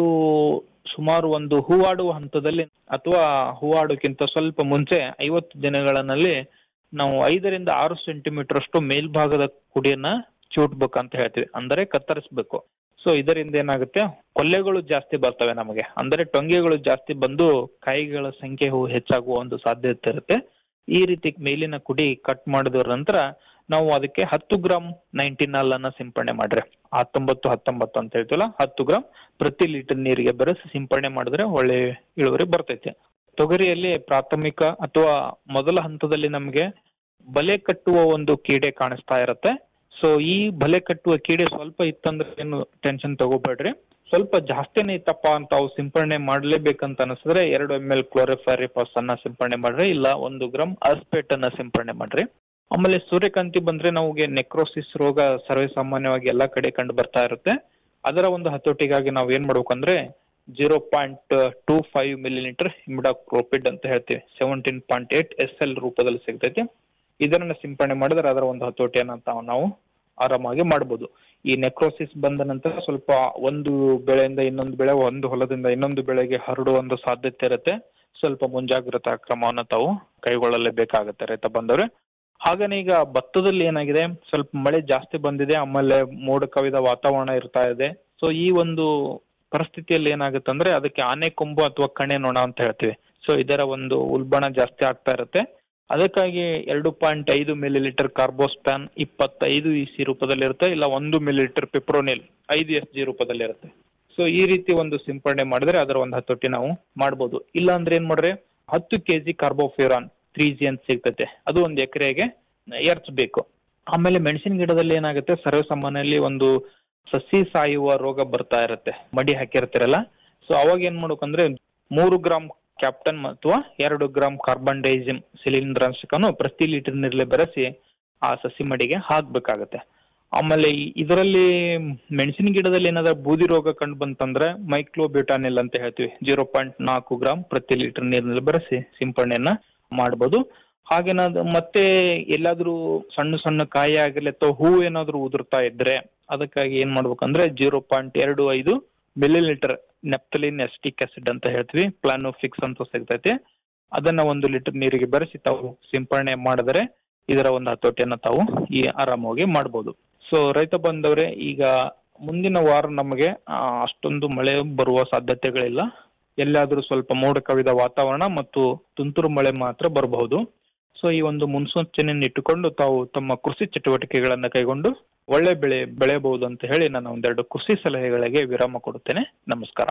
ಸುಮಾರು ಒಂದು ಹೂವಾಡುವ ಹಂತದಲ್ಲಿ ಅಥವಾ ಹೂವಾಡೋಕ್ಕಿಂತ ಸ್ವಲ್ಪ ಮುಂಚೆ ಐವತ್ತು ದಿನಗಳಲ್ಲಿ ನಾವು ಐದರಿಂದ ಆರು ಸೆಂಟಿಮೀಟರ್ ಅಷ್ಟು ಮೇಲ್ಭಾಗದ ಕುಡಿಯನ್ನ ಚಿವುಟ್ಬೇಕಂತ ಹೇಳ್ತೀವಿ ಅಂದರೆ ಕತ್ತರಿಸ್ಬೇಕು ಸೊ ಇದರಿಂದ ಏನಾಗುತ್ತೆ ಕೊಲ್ಲೆಗಳು ಜಾಸ್ತಿ ಬರ್ತವೆ ನಮಗೆ ಅಂದರೆ ಟೊಂಗೆಗಳು ಜಾಸ್ತಿ ಬಂದು ಕಾಯಿಗಳ ಸಂಖ್ಯೆ ಹೂ ಹೆಚ್ಚಾಗುವ ಒಂದು ಸಾಧ್ಯತೆ ಇರುತ್ತೆ ಈ ರೀತಿ ಮೇಲಿನ ಕುಡಿ ಕಟ್ ಮಾಡಿದ ನಂತರ ನಾವು ಅದಕ್ಕೆ ಹತ್ತು ಗ್ರಾಂ ನೈಂಟಿನಾಲ್ ಅನ್ನ ಸಿಂಪರಣೆ ಮಾಡ್ರಿ ಹತ್ತೊಂಬತ್ತು ಹತ್ತೊಂಬತ್ತು ಅಂತ ಹೇಳ್ತೀವಲ್ಲ ಹತ್ತು ಗ್ರಾಂ ಪ್ರತಿ ಲೀಟರ್ ನೀರಿಗೆ ಬೆರೆಸಿ ಸಿಂಪರಣೆ ಮಾಡಿದ್ರೆ ಒಳ್ಳೆ ಇಳುವರಿ ಬರ್ತೈತೆ ತೊಗರಿಯಲ್ಲಿ ಪ್ರಾಥಮಿಕ ಅಥವಾ ಮೊದಲ ಹಂತದಲ್ಲಿ ನಮಗೆ ಬಲೆ ಕಟ್ಟುವ ಒಂದು ಕೀಡೆ ಕಾಣಿಸ್ತಾ ಇರುತ್ತೆ ಸೊ ಈ ಬಲೆ ಕಟ್ಟುವ ಕೀಡೆ ಸ್ವಲ್ಪ ಇತ್ತಂದ್ರೆ ಏನು ಟೆನ್ಷನ್ ತಗೋಬೇಡ್ರಿ ಸ್ವಲ್ಪ ಜಾಸ್ತಿನೇ ಇತ್ತಪ್ಪ ಅಂತ ಅವು ಸಿಂಪರಣೆ ಮಾಡ್ಲೇಬೇಕಂತ ಅನಿಸಿದ್ರೆ ಎರಡು ಎಂ ಎಲ್ ಕ್ಲೋರಿಫಾರಿಫಾಸ್ ಅನ್ನ ಸಿಂಪರಣೆ ಮಾಡ್ರಿ ಇಲ್ಲ ಒಂದು ಗ್ರಾಮ್ ಅರ್ಸ್ಪೇಟ್ ಅನ್ನ ಸಿಂಪರಣೆ ಮಾಡ್ರಿ ಆಮೇಲೆ ಸೂರ್ಯಕಾಂತಿ ಬಂದ್ರೆ ನಮಗೆ ನೆಕ್ರೋಸಿಸ್ ರೋಗ ಸರ್ವೇ ಸಾಮಾನ್ಯವಾಗಿ ಎಲ್ಲಾ ಕಡೆ ಕಂಡು ಬರ್ತಾ ಇರುತ್ತೆ ಅದರ ಒಂದು ಹತೋಟಿಗಾಗಿ ನಾವು ಏನ್ ಮಾಡ್ಬೇಕಂದ್ರೆ zero point two five millilitre imidacloprid ಅಂತ ಹೇಳ್ತೀವಿ seventeen point eight S L ರೂಪದಲ್ಲಿ ಸಿಗ್ತೈತಿ ಇದನ್ನ ಸಿಂಪರಣೆ ಮಾಡಿದ್ರೆ ಅದರ ಒಂದು ಹತೋಟಿಯನ್ನ ತಾವು ನಾವು ಆರಾಮಾಗಿ ಮಾಡ್ಬೋದು ಈ ನೆಕ್ರೋಸಿಸ್ ಬಂದ ನಂತರ ಸ್ವಲ್ಪ ಒಂದು ಬೆಳೆಯಿಂದ ಇನ್ನೊಂದು ಬೆಳೆ ಒಂದು ಹೊಲದಿಂದ ಇನ್ನೊಂದು ಬೆಳೆಗೆ ಹರಡುವ ಒಂದು ಸಾಧ್ಯತೆ ಇರುತ್ತೆ ಸ್ವಲ್ಪ ಮುಂಜಾಗ್ರತಾ ಕ್ರಮವನ್ನು ತಾವು ಕೈಗೊಳ್ಳಲೇಬೇಕಾಗತ್ತೆ ರೈತ ಬಂದವ್ರೆ ಹಾಗೇನೆ ಈಗ ಭತ್ತದಲ್ಲಿ ಏನಾಗಿದೆ ಸ್ವಲ್ಪ ಮಳೆ ಜಾಸ್ತಿ ಬಂದಿದೆ ಆಮೇಲೆ ಮೋಡ ಕವಿದ ವಾತಾವರಣ ಇರ್ತಾ ಇದೆ ಸೊ ಈ ಒಂದು ಪರಿಸ್ಥಿತಿಯಲ್ಲಿ ಏನಾಗುತ್ತೆ ಅಂದ್ರೆ ಅದಕ್ಕೆ ಆನೆ ಕೊಂಬು ಅಥವಾ ಕಣೆ ನೊಣ ಅಂತ ಹೇಳ್ತೀವಿ ಸೊ ಇದರ ಒಂದು ಉಲ್ಬಣ ಜಾಸ್ತಿ ಆಗ್ತಾ ಇರುತ್ತೆ ಅದಕ್ಕಾಗಿ ಎರಡು ಪಾಯಿಂಟ್ ಐದು ಮಿಲಿ ಲೀಟರ್ ಕಾರ್ಬೋಸ್ಪ್ಯಾನ್ ಇಪ್ಪತ್ತೈದು ಇ ಸಿ ರೂಪದಲ್ಲಿ ಇರುತ್ತೆ ಇಲ್ಲ ಒಂದು ಮಿಲಿ ಲೀಟರ್ ಪಿಪ್ರೋನಿಲ್ ಐದು ಎಸ್ ಜಿ ರೂಪದಲ್ಲಿ ಇರುತ್ತೆ ಸೊ ಈ ರೀತಿ ಒಂದು ಸಿಂಪರಣೆ ಮಾಡಿದ್ರೆ ಅದರ ಒಂದು ಹತೋಟಿ ನಾವು ಮಾಡ್ಬೋದು ಇಲ್ಲ ಅಂದ್ರೆ ಏನ್ ಮಾಡ್ರೆ ಹತ್ತು ಕೆಜಿ ಕಾರ್ಬೋಫ್ಯೂರಾನ್ ತ್ರೀ ಜಿ ಅಂತ ಸಿಗ್ತೈತೆ ಅದು ಒಂದು ಎಕರೆಗೆ ಎರ್ಚ್ಬೇಕು ಆಮೇಲೆ ಮೆಣಸಿನ ಗಿಡದಲ್ಲಿ ಏನಾಗುತ್ತೆ ಸರ್ವೇ ಸಾಮಾನ್ಯದಲ್ಲಿ ಒಂದು ಸಸಿ ಸಾಯುವ ರೋಗ ಬರ್ತಾ ಇರುತ್ತೆ ಮಡಿ ಹಾಕಿರ್ತಿರಲ್ಲ ಸೊ ಅವಾಗ ಏನ್ ಮಾಡ್ಬೇಕಂದ್ರೆ ಮೂರು ಗ್ರಾಮ್ ಕ್ಯಾಪ್ಟನ್ ಅಥವಾ ಎರಡು ಗ್ರಾಮ್ ಕಾರ್ಬನ್ ಡೈಸಿಮ್ ಶಿಲೀಂಧ್ರಾಂಶಕನು ಪ್ರತಿ ಲೀಟರ್ ನೀರಲ್ಲಿ ಬೆರೆಸಿ ಆ ಸಸಿ ಮಡಿಗೆ ಹಾಕ್ಬೇಕಾಗತ್ತೆ ಆಮೇಲೆ ಈ- ಇದರಲ್ಲಿ ಮೆಣಸಿನ ಗಿಡದಲ್ಲಿ ಏನಾದ್ರು ಬೂದಿ ರೋಗ ಕಂಡು ಬಂತಂದ್ರೆ ಮೈಕ್ಲೋಬ್ಯೂಟಾನಿಲ್ ಅಂತ ಹೇಳ್ತೀವಿ ಜೀರೋ ಪಾಯಿಂಟ್ ನಾಲ್ಕು ಗ್ರಾಮ್ ಪ್ರತಿ ಲೀಟರ್ ನೀರಿನಲ್ಲಿ ಬೆರೆಸಿ ಸಿಂಪರಣೆಯನ್ನ ಮಾಡ್ಬೋದು ಹಾಗೇನಾದ್ರು ಮತ್ತೆ ಎಲ್ಲಾದ್ರೂ ಸಣ್ಣ ಸಣ್ಣ ಕಾಯಿ ಆಗಿರ್ಲಿ ಅಥವಾ ಹೂವು ಏನಾದ್ರೂ ಉದುರ್ತಾ ಇದ್ರೆ ಅದಕ್ಕಾಗಿ ಏನ್ ಮಾಡ್ಬೇಕಂದ್ರೆ ಜೀರೋ ಪಾಯಿಂಟ್ ಎರಡು ಐದು millilitre naphthalene acetic acid ಅಂತ ಹೇಳ್ತೀವಿ ಪ್ಲಾನೋಫಿಕ್ಸ್ ಅಂತ ಸಿಗ್ತೈತಿ ಅದನ್ನ ಒಂದು ಲೀಟರ್ ನೀರಿಗೆ ಬೆರೆಸಿ ತಾವು ಸಿಂಪರಣೆ ಮಾಡಿದರೆ ಇದರ ಒಂದು ಹತೋಟಿಯನ್ನ ತಾವು ಈ ಆರಾಮವಾಗಿ ಮಾಡ್ಬೋದು ಸೊ ರೈತ ಬಂದವರೇ ಈಗ ಮುಂದಿನ ವಾರ ನಮಗೆ ಆ, ಅಷ್ಟೊಂದು ಮಳೆ ಬರುವ ಸಾಧ್ಯತೆಗಳಿಲ್ಲ ಎಲ್ಲಾದ್ರೂ ಸ್ವಲ್ಪ ಮೋಡ ಕವಿದ ವಾತಾವರಣ ಮತ್ತು ತುಂತುರು ಮಳೆ ಮಾತ್ರ ಬರಬಹುದು ಸೊ ಈ ಒಂದು ಮುನ್ಸೂಚನೆಯನ್ನು ಇಟ್ಟುಕೊಂಡು ತಾವು ತಮ್ಮ ಕೃಷಿ ಚಟುವಟಿಕೆಗಳನ್ನ ಕೈಗೊಂಡು ಒಳ್ಳೆ ಬೆಳೆ ಬೆಳೆಯಬಹುದು ಅಂತ ಹೇಳಿ ನಾನು ಒಂದೆರಡು ಕೃಷಿ ಸಲಹೆಗಳಿಗೆ ವಿರಾಮ ಕೊಡುತ್ತೇನೆ ನಮಸ್ಕಾರ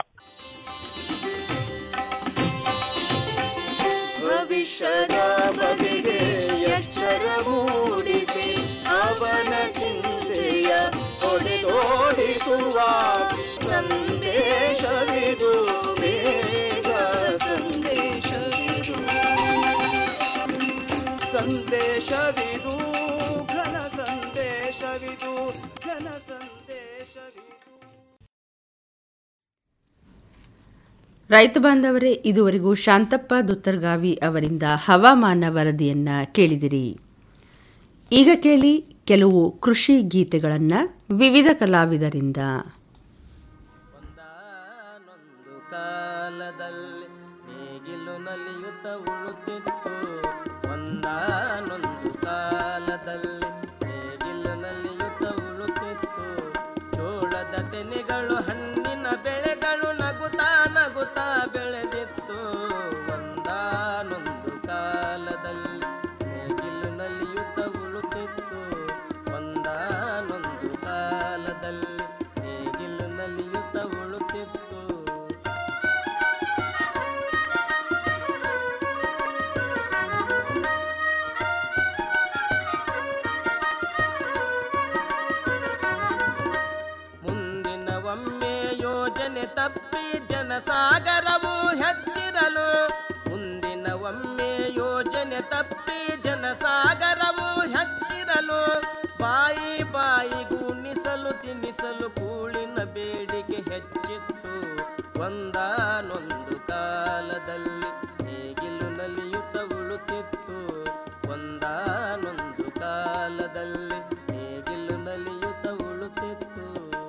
ಭವಿಷ್ಯದ ಬಗೆಗೆ ಎಚ್ಚರ ಮೂಡಿಸಿ ಅವ ಅವನ ಚಿಂತೆಯ ಹೊಡೆದೋಡಿಸುವ ಸಂದೇಶವಿದು ಬೇಗ ಸಂದೇಶವಿದು ಸಂದೇಶವಿದು ಘನ ಸಂದೇಶವಿದು ಘನ ಸಂದೇಶವಿದು ರೈತ ಬಾಂಧವರೇ ಇದುವರೆಗೂ ಶಾಂತಪ್ಪ ದುತ್ತರ್ಗಾವಿ ಅವರಿಂದ ಹವಾಮಾನ ವರದಿಯನ್ನ ಕೇಳಿದಿರಿ ಈಗ ಕೇಳಿ ಕೆಲವು ಕೃಷಿ ಗೀತೆಗಳನ್ನು ವಿವಿಧ ಕಲಾವಿದರಿಂದ ಕಾಲದಲ್ಲಿ ನೇಗಿಲು ನಲಿಯುತ್ತ ಉಳುತ್ತಿತ್ತು ಒಂದಾನೊಂದು ಕಾಲದಲ್ಲಿ ನೇಗಿಲು ನಲಿಯುತ್ತ ಉಳುತ್ತಿತ್ತು ಜೋಳದ ತೆನೆಗಳು ಹಣ್ಣಿನ ಬೆಳೆಗಳು ನಗುತ್ತಾ ನಗುತ್ತಾ ಬೆಳೆದಿತ್ತು ಒಂದಾನೊಂದು ಕಾಲದಲ್ಲಿ ನೇಗಿಲು ನಲಿಯುತ್ತ ಉಳುತ್ತಿತ್ತು ಒಂದಾನೊಂದು ಕಾಲದಲ್ಲಿ ನೇಗಿಲು ನಲಿಯುತ್ತ ಉಳುತ್ತಿತ್ತು ಮುಂದಿನ ಒಮ್ಮೆ ಯೋಜನೆ ತಪ್ಪಿ ಜನಸಾಗರವು ಹೆಚ್ಚಿರಲು ಮುಂದಿನ ಒಮ್ಮೆ ಯೋಜನೆ ತಪ್ಪಿ ಜನಸಾಗರವು ಹೆಚ್ಚಿರಲು ಬಾಯಿ ಬಾಯಿಗೂ ನಿಸಲು ತಿನ್ನಿಸಲು ಕೂಳಿನ ಬೇಡಿಕೆ ಹೆಚ್ಚಿತ್ತು ಒಂದಾನೊಂದು ಕಾಲದಲ್ಲಿ ನೇಗಿಲು ನಲಿಯುತ್ತ ಉಳುತ್ತಿತ್ತು ಒಂದಾನೊಂದು ಕಾಲದಲ್ಲಿ ನೇಗಿಲು ನಲಿಯುತ್ತ ಉಳುತ್ತಿತ್ತು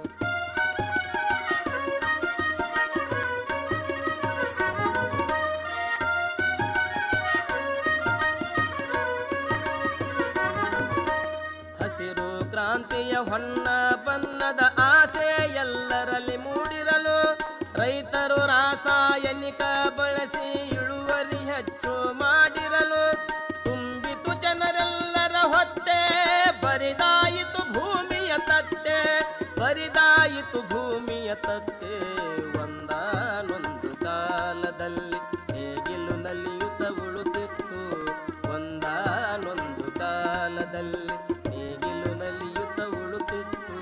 ಹಸಿರು ಕ್ರಾಂತಿಯ ಹೊನ್ನ ಬಣ್ಣದ ಆಸೆ ಎಲ್ಲರಲ್ಲಿ ಮೂಡಿರಲು ರೈತರು ರಾಸಾಯನಿಕ ಬಳಸಿ ಇಳುವರಿ ಹೆಚ್ಚು ಮಾಡಿರಲು ತುಂಬಿತು ಜನರೆಲ್ಲರ ಹೊಟ್ಟೆ ಬರಿದಾಯಿತು ಭೂಮಿಯ ತಟ್ಟೆ ಬರಿದಾಯಿತು ಭೂಮಿಯ ತಟ್ಟೆ ಒಂದಾನೊಂದು ಕಾಲದಲ್ಲಿ ನೇಗಿಲು ನಲಿಯುತ್ತ ಉಳುತ್ತಿತ್ತು ಒಂದಾನೊಂದು ಕಾಲದಲ್ಲಿ ನೇಗಿಲು ನಲಿಯುತ್ತ ಉಳುತ್ತಿತ್ತು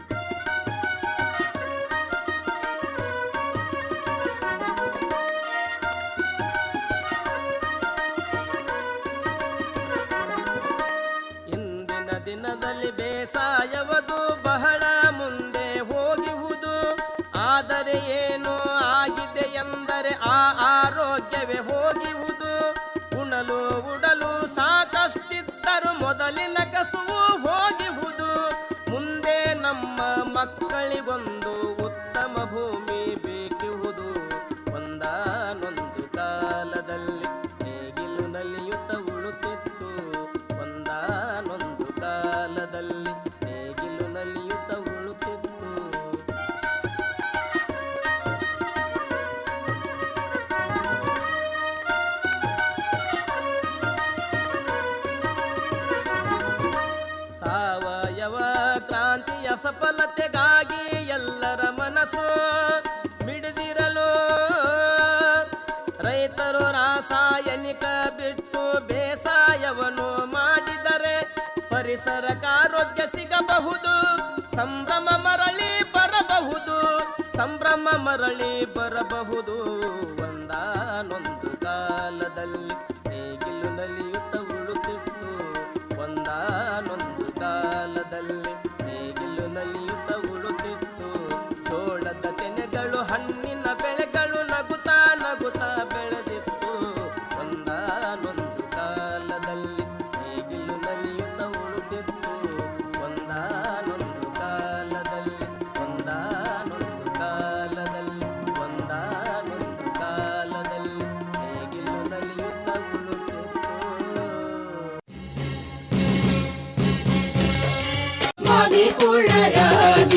ಇಂದಿನ ದಿನದಲ್ಲಿ ಬೇಸಾಯವದು ಬಹಳ ಮುಂದೆ ಹೋಗಿಹುದು ಆದರೆ ಏನು ಆಗಿದೆ ಎಂದರೆ ಆ ಆರೋಗ್ಯವೇ ಹೋಗಿಹುದು ಉಣಲು ಉಡಲು ಸಾಕಷ್ಟಿದ್ದರು ಮೊದಲಿನ ಕಸುವು ಹೋಗಿಹುದು ಮುಂದೆ ನಮ್ಮ ಮಕ್ಕಳಿಗೊಂದು ಉತ್ತಮ ಭೂಮಿ ಬೇಕಿಹುದು ಒಂದಾನೊಂದು ಕಾಲದಲ್ಲಿ ನೇಗಿಲು ನಲಿಯುತ್ತ ಉಳುತ್ತಿತ್ತು ಒಂದಾನೊಂದು ಕಾಲದಲ್ಲಿ ನೇಗಿಲು ನಲಿಯುತ್ತ ಉಳುತ್ತಿತ್ತು ಸಾವಯವ ಕ್ರಾಂತಿಯ ಸಫಲತೆಗಾಗಿ ಎಲ್ಲರ ಮನಸ್ಸು ಮಿಡಿದಿರಲು ರೈತರು ರಾಸಾಯನಿಕ ಬಿಟ್ಟು ಬೇಸಾಯವನ್ನು ಮಾಡಿದರೆ ಪರಿಸರಕ್ಕಾರೋಗ್ಯ ಸಿಗಬಹುದು ಸಂಭ್ರಮ ಮರಳಿ ಬರಬಹುದು ಸಂಭ್ರಮ ಮರಳಿ ಬರಬಹುದು ಒಂದಾನೊಂದು ಕಾಲದಲ್ಲಿ ನೇಗಿಲು ನಲಿಯುತ್ತ ಉಳುತ್ತಿತ್ತು ಒಂದಾನೊಂದು ಕಾಲದಲ್ಲಿ ನೇಗಿಲು ನಲಿಯುತ್ತ ಉಳುತ್ತಿತ್ತು ಜೋಳದ ತೆನೆಗಳು ಹಣ್ಣಿನ ಬೆಳೆಗಳು ನಗುತ್ತಾ ನಗುತ್ತಾ ಬೆಳೆದಿತ್ತು ಒಂದಾನೊಂದು ಕಾಲದಲ್ಲಿ ನೇಗಿಲು ನಲಿಯುತ್ತ ಉಳುತ್ತಿತ್ತು ಒಂದಾನೊಂದು ಕಾಲದಲ್ಲಿ ಒಂದಾನೊಂದು ಕಾಲದಲ್ಲಿ ಒಂದಾನೊಂದು ಕಾಲದಲ್ಲಿ ನೇಗಿಲು ನಲಿಯುತ್ತ ಉಳುತ್ತಿತ್ತು ಮಾಗೆ ಕುಳ್ಳರ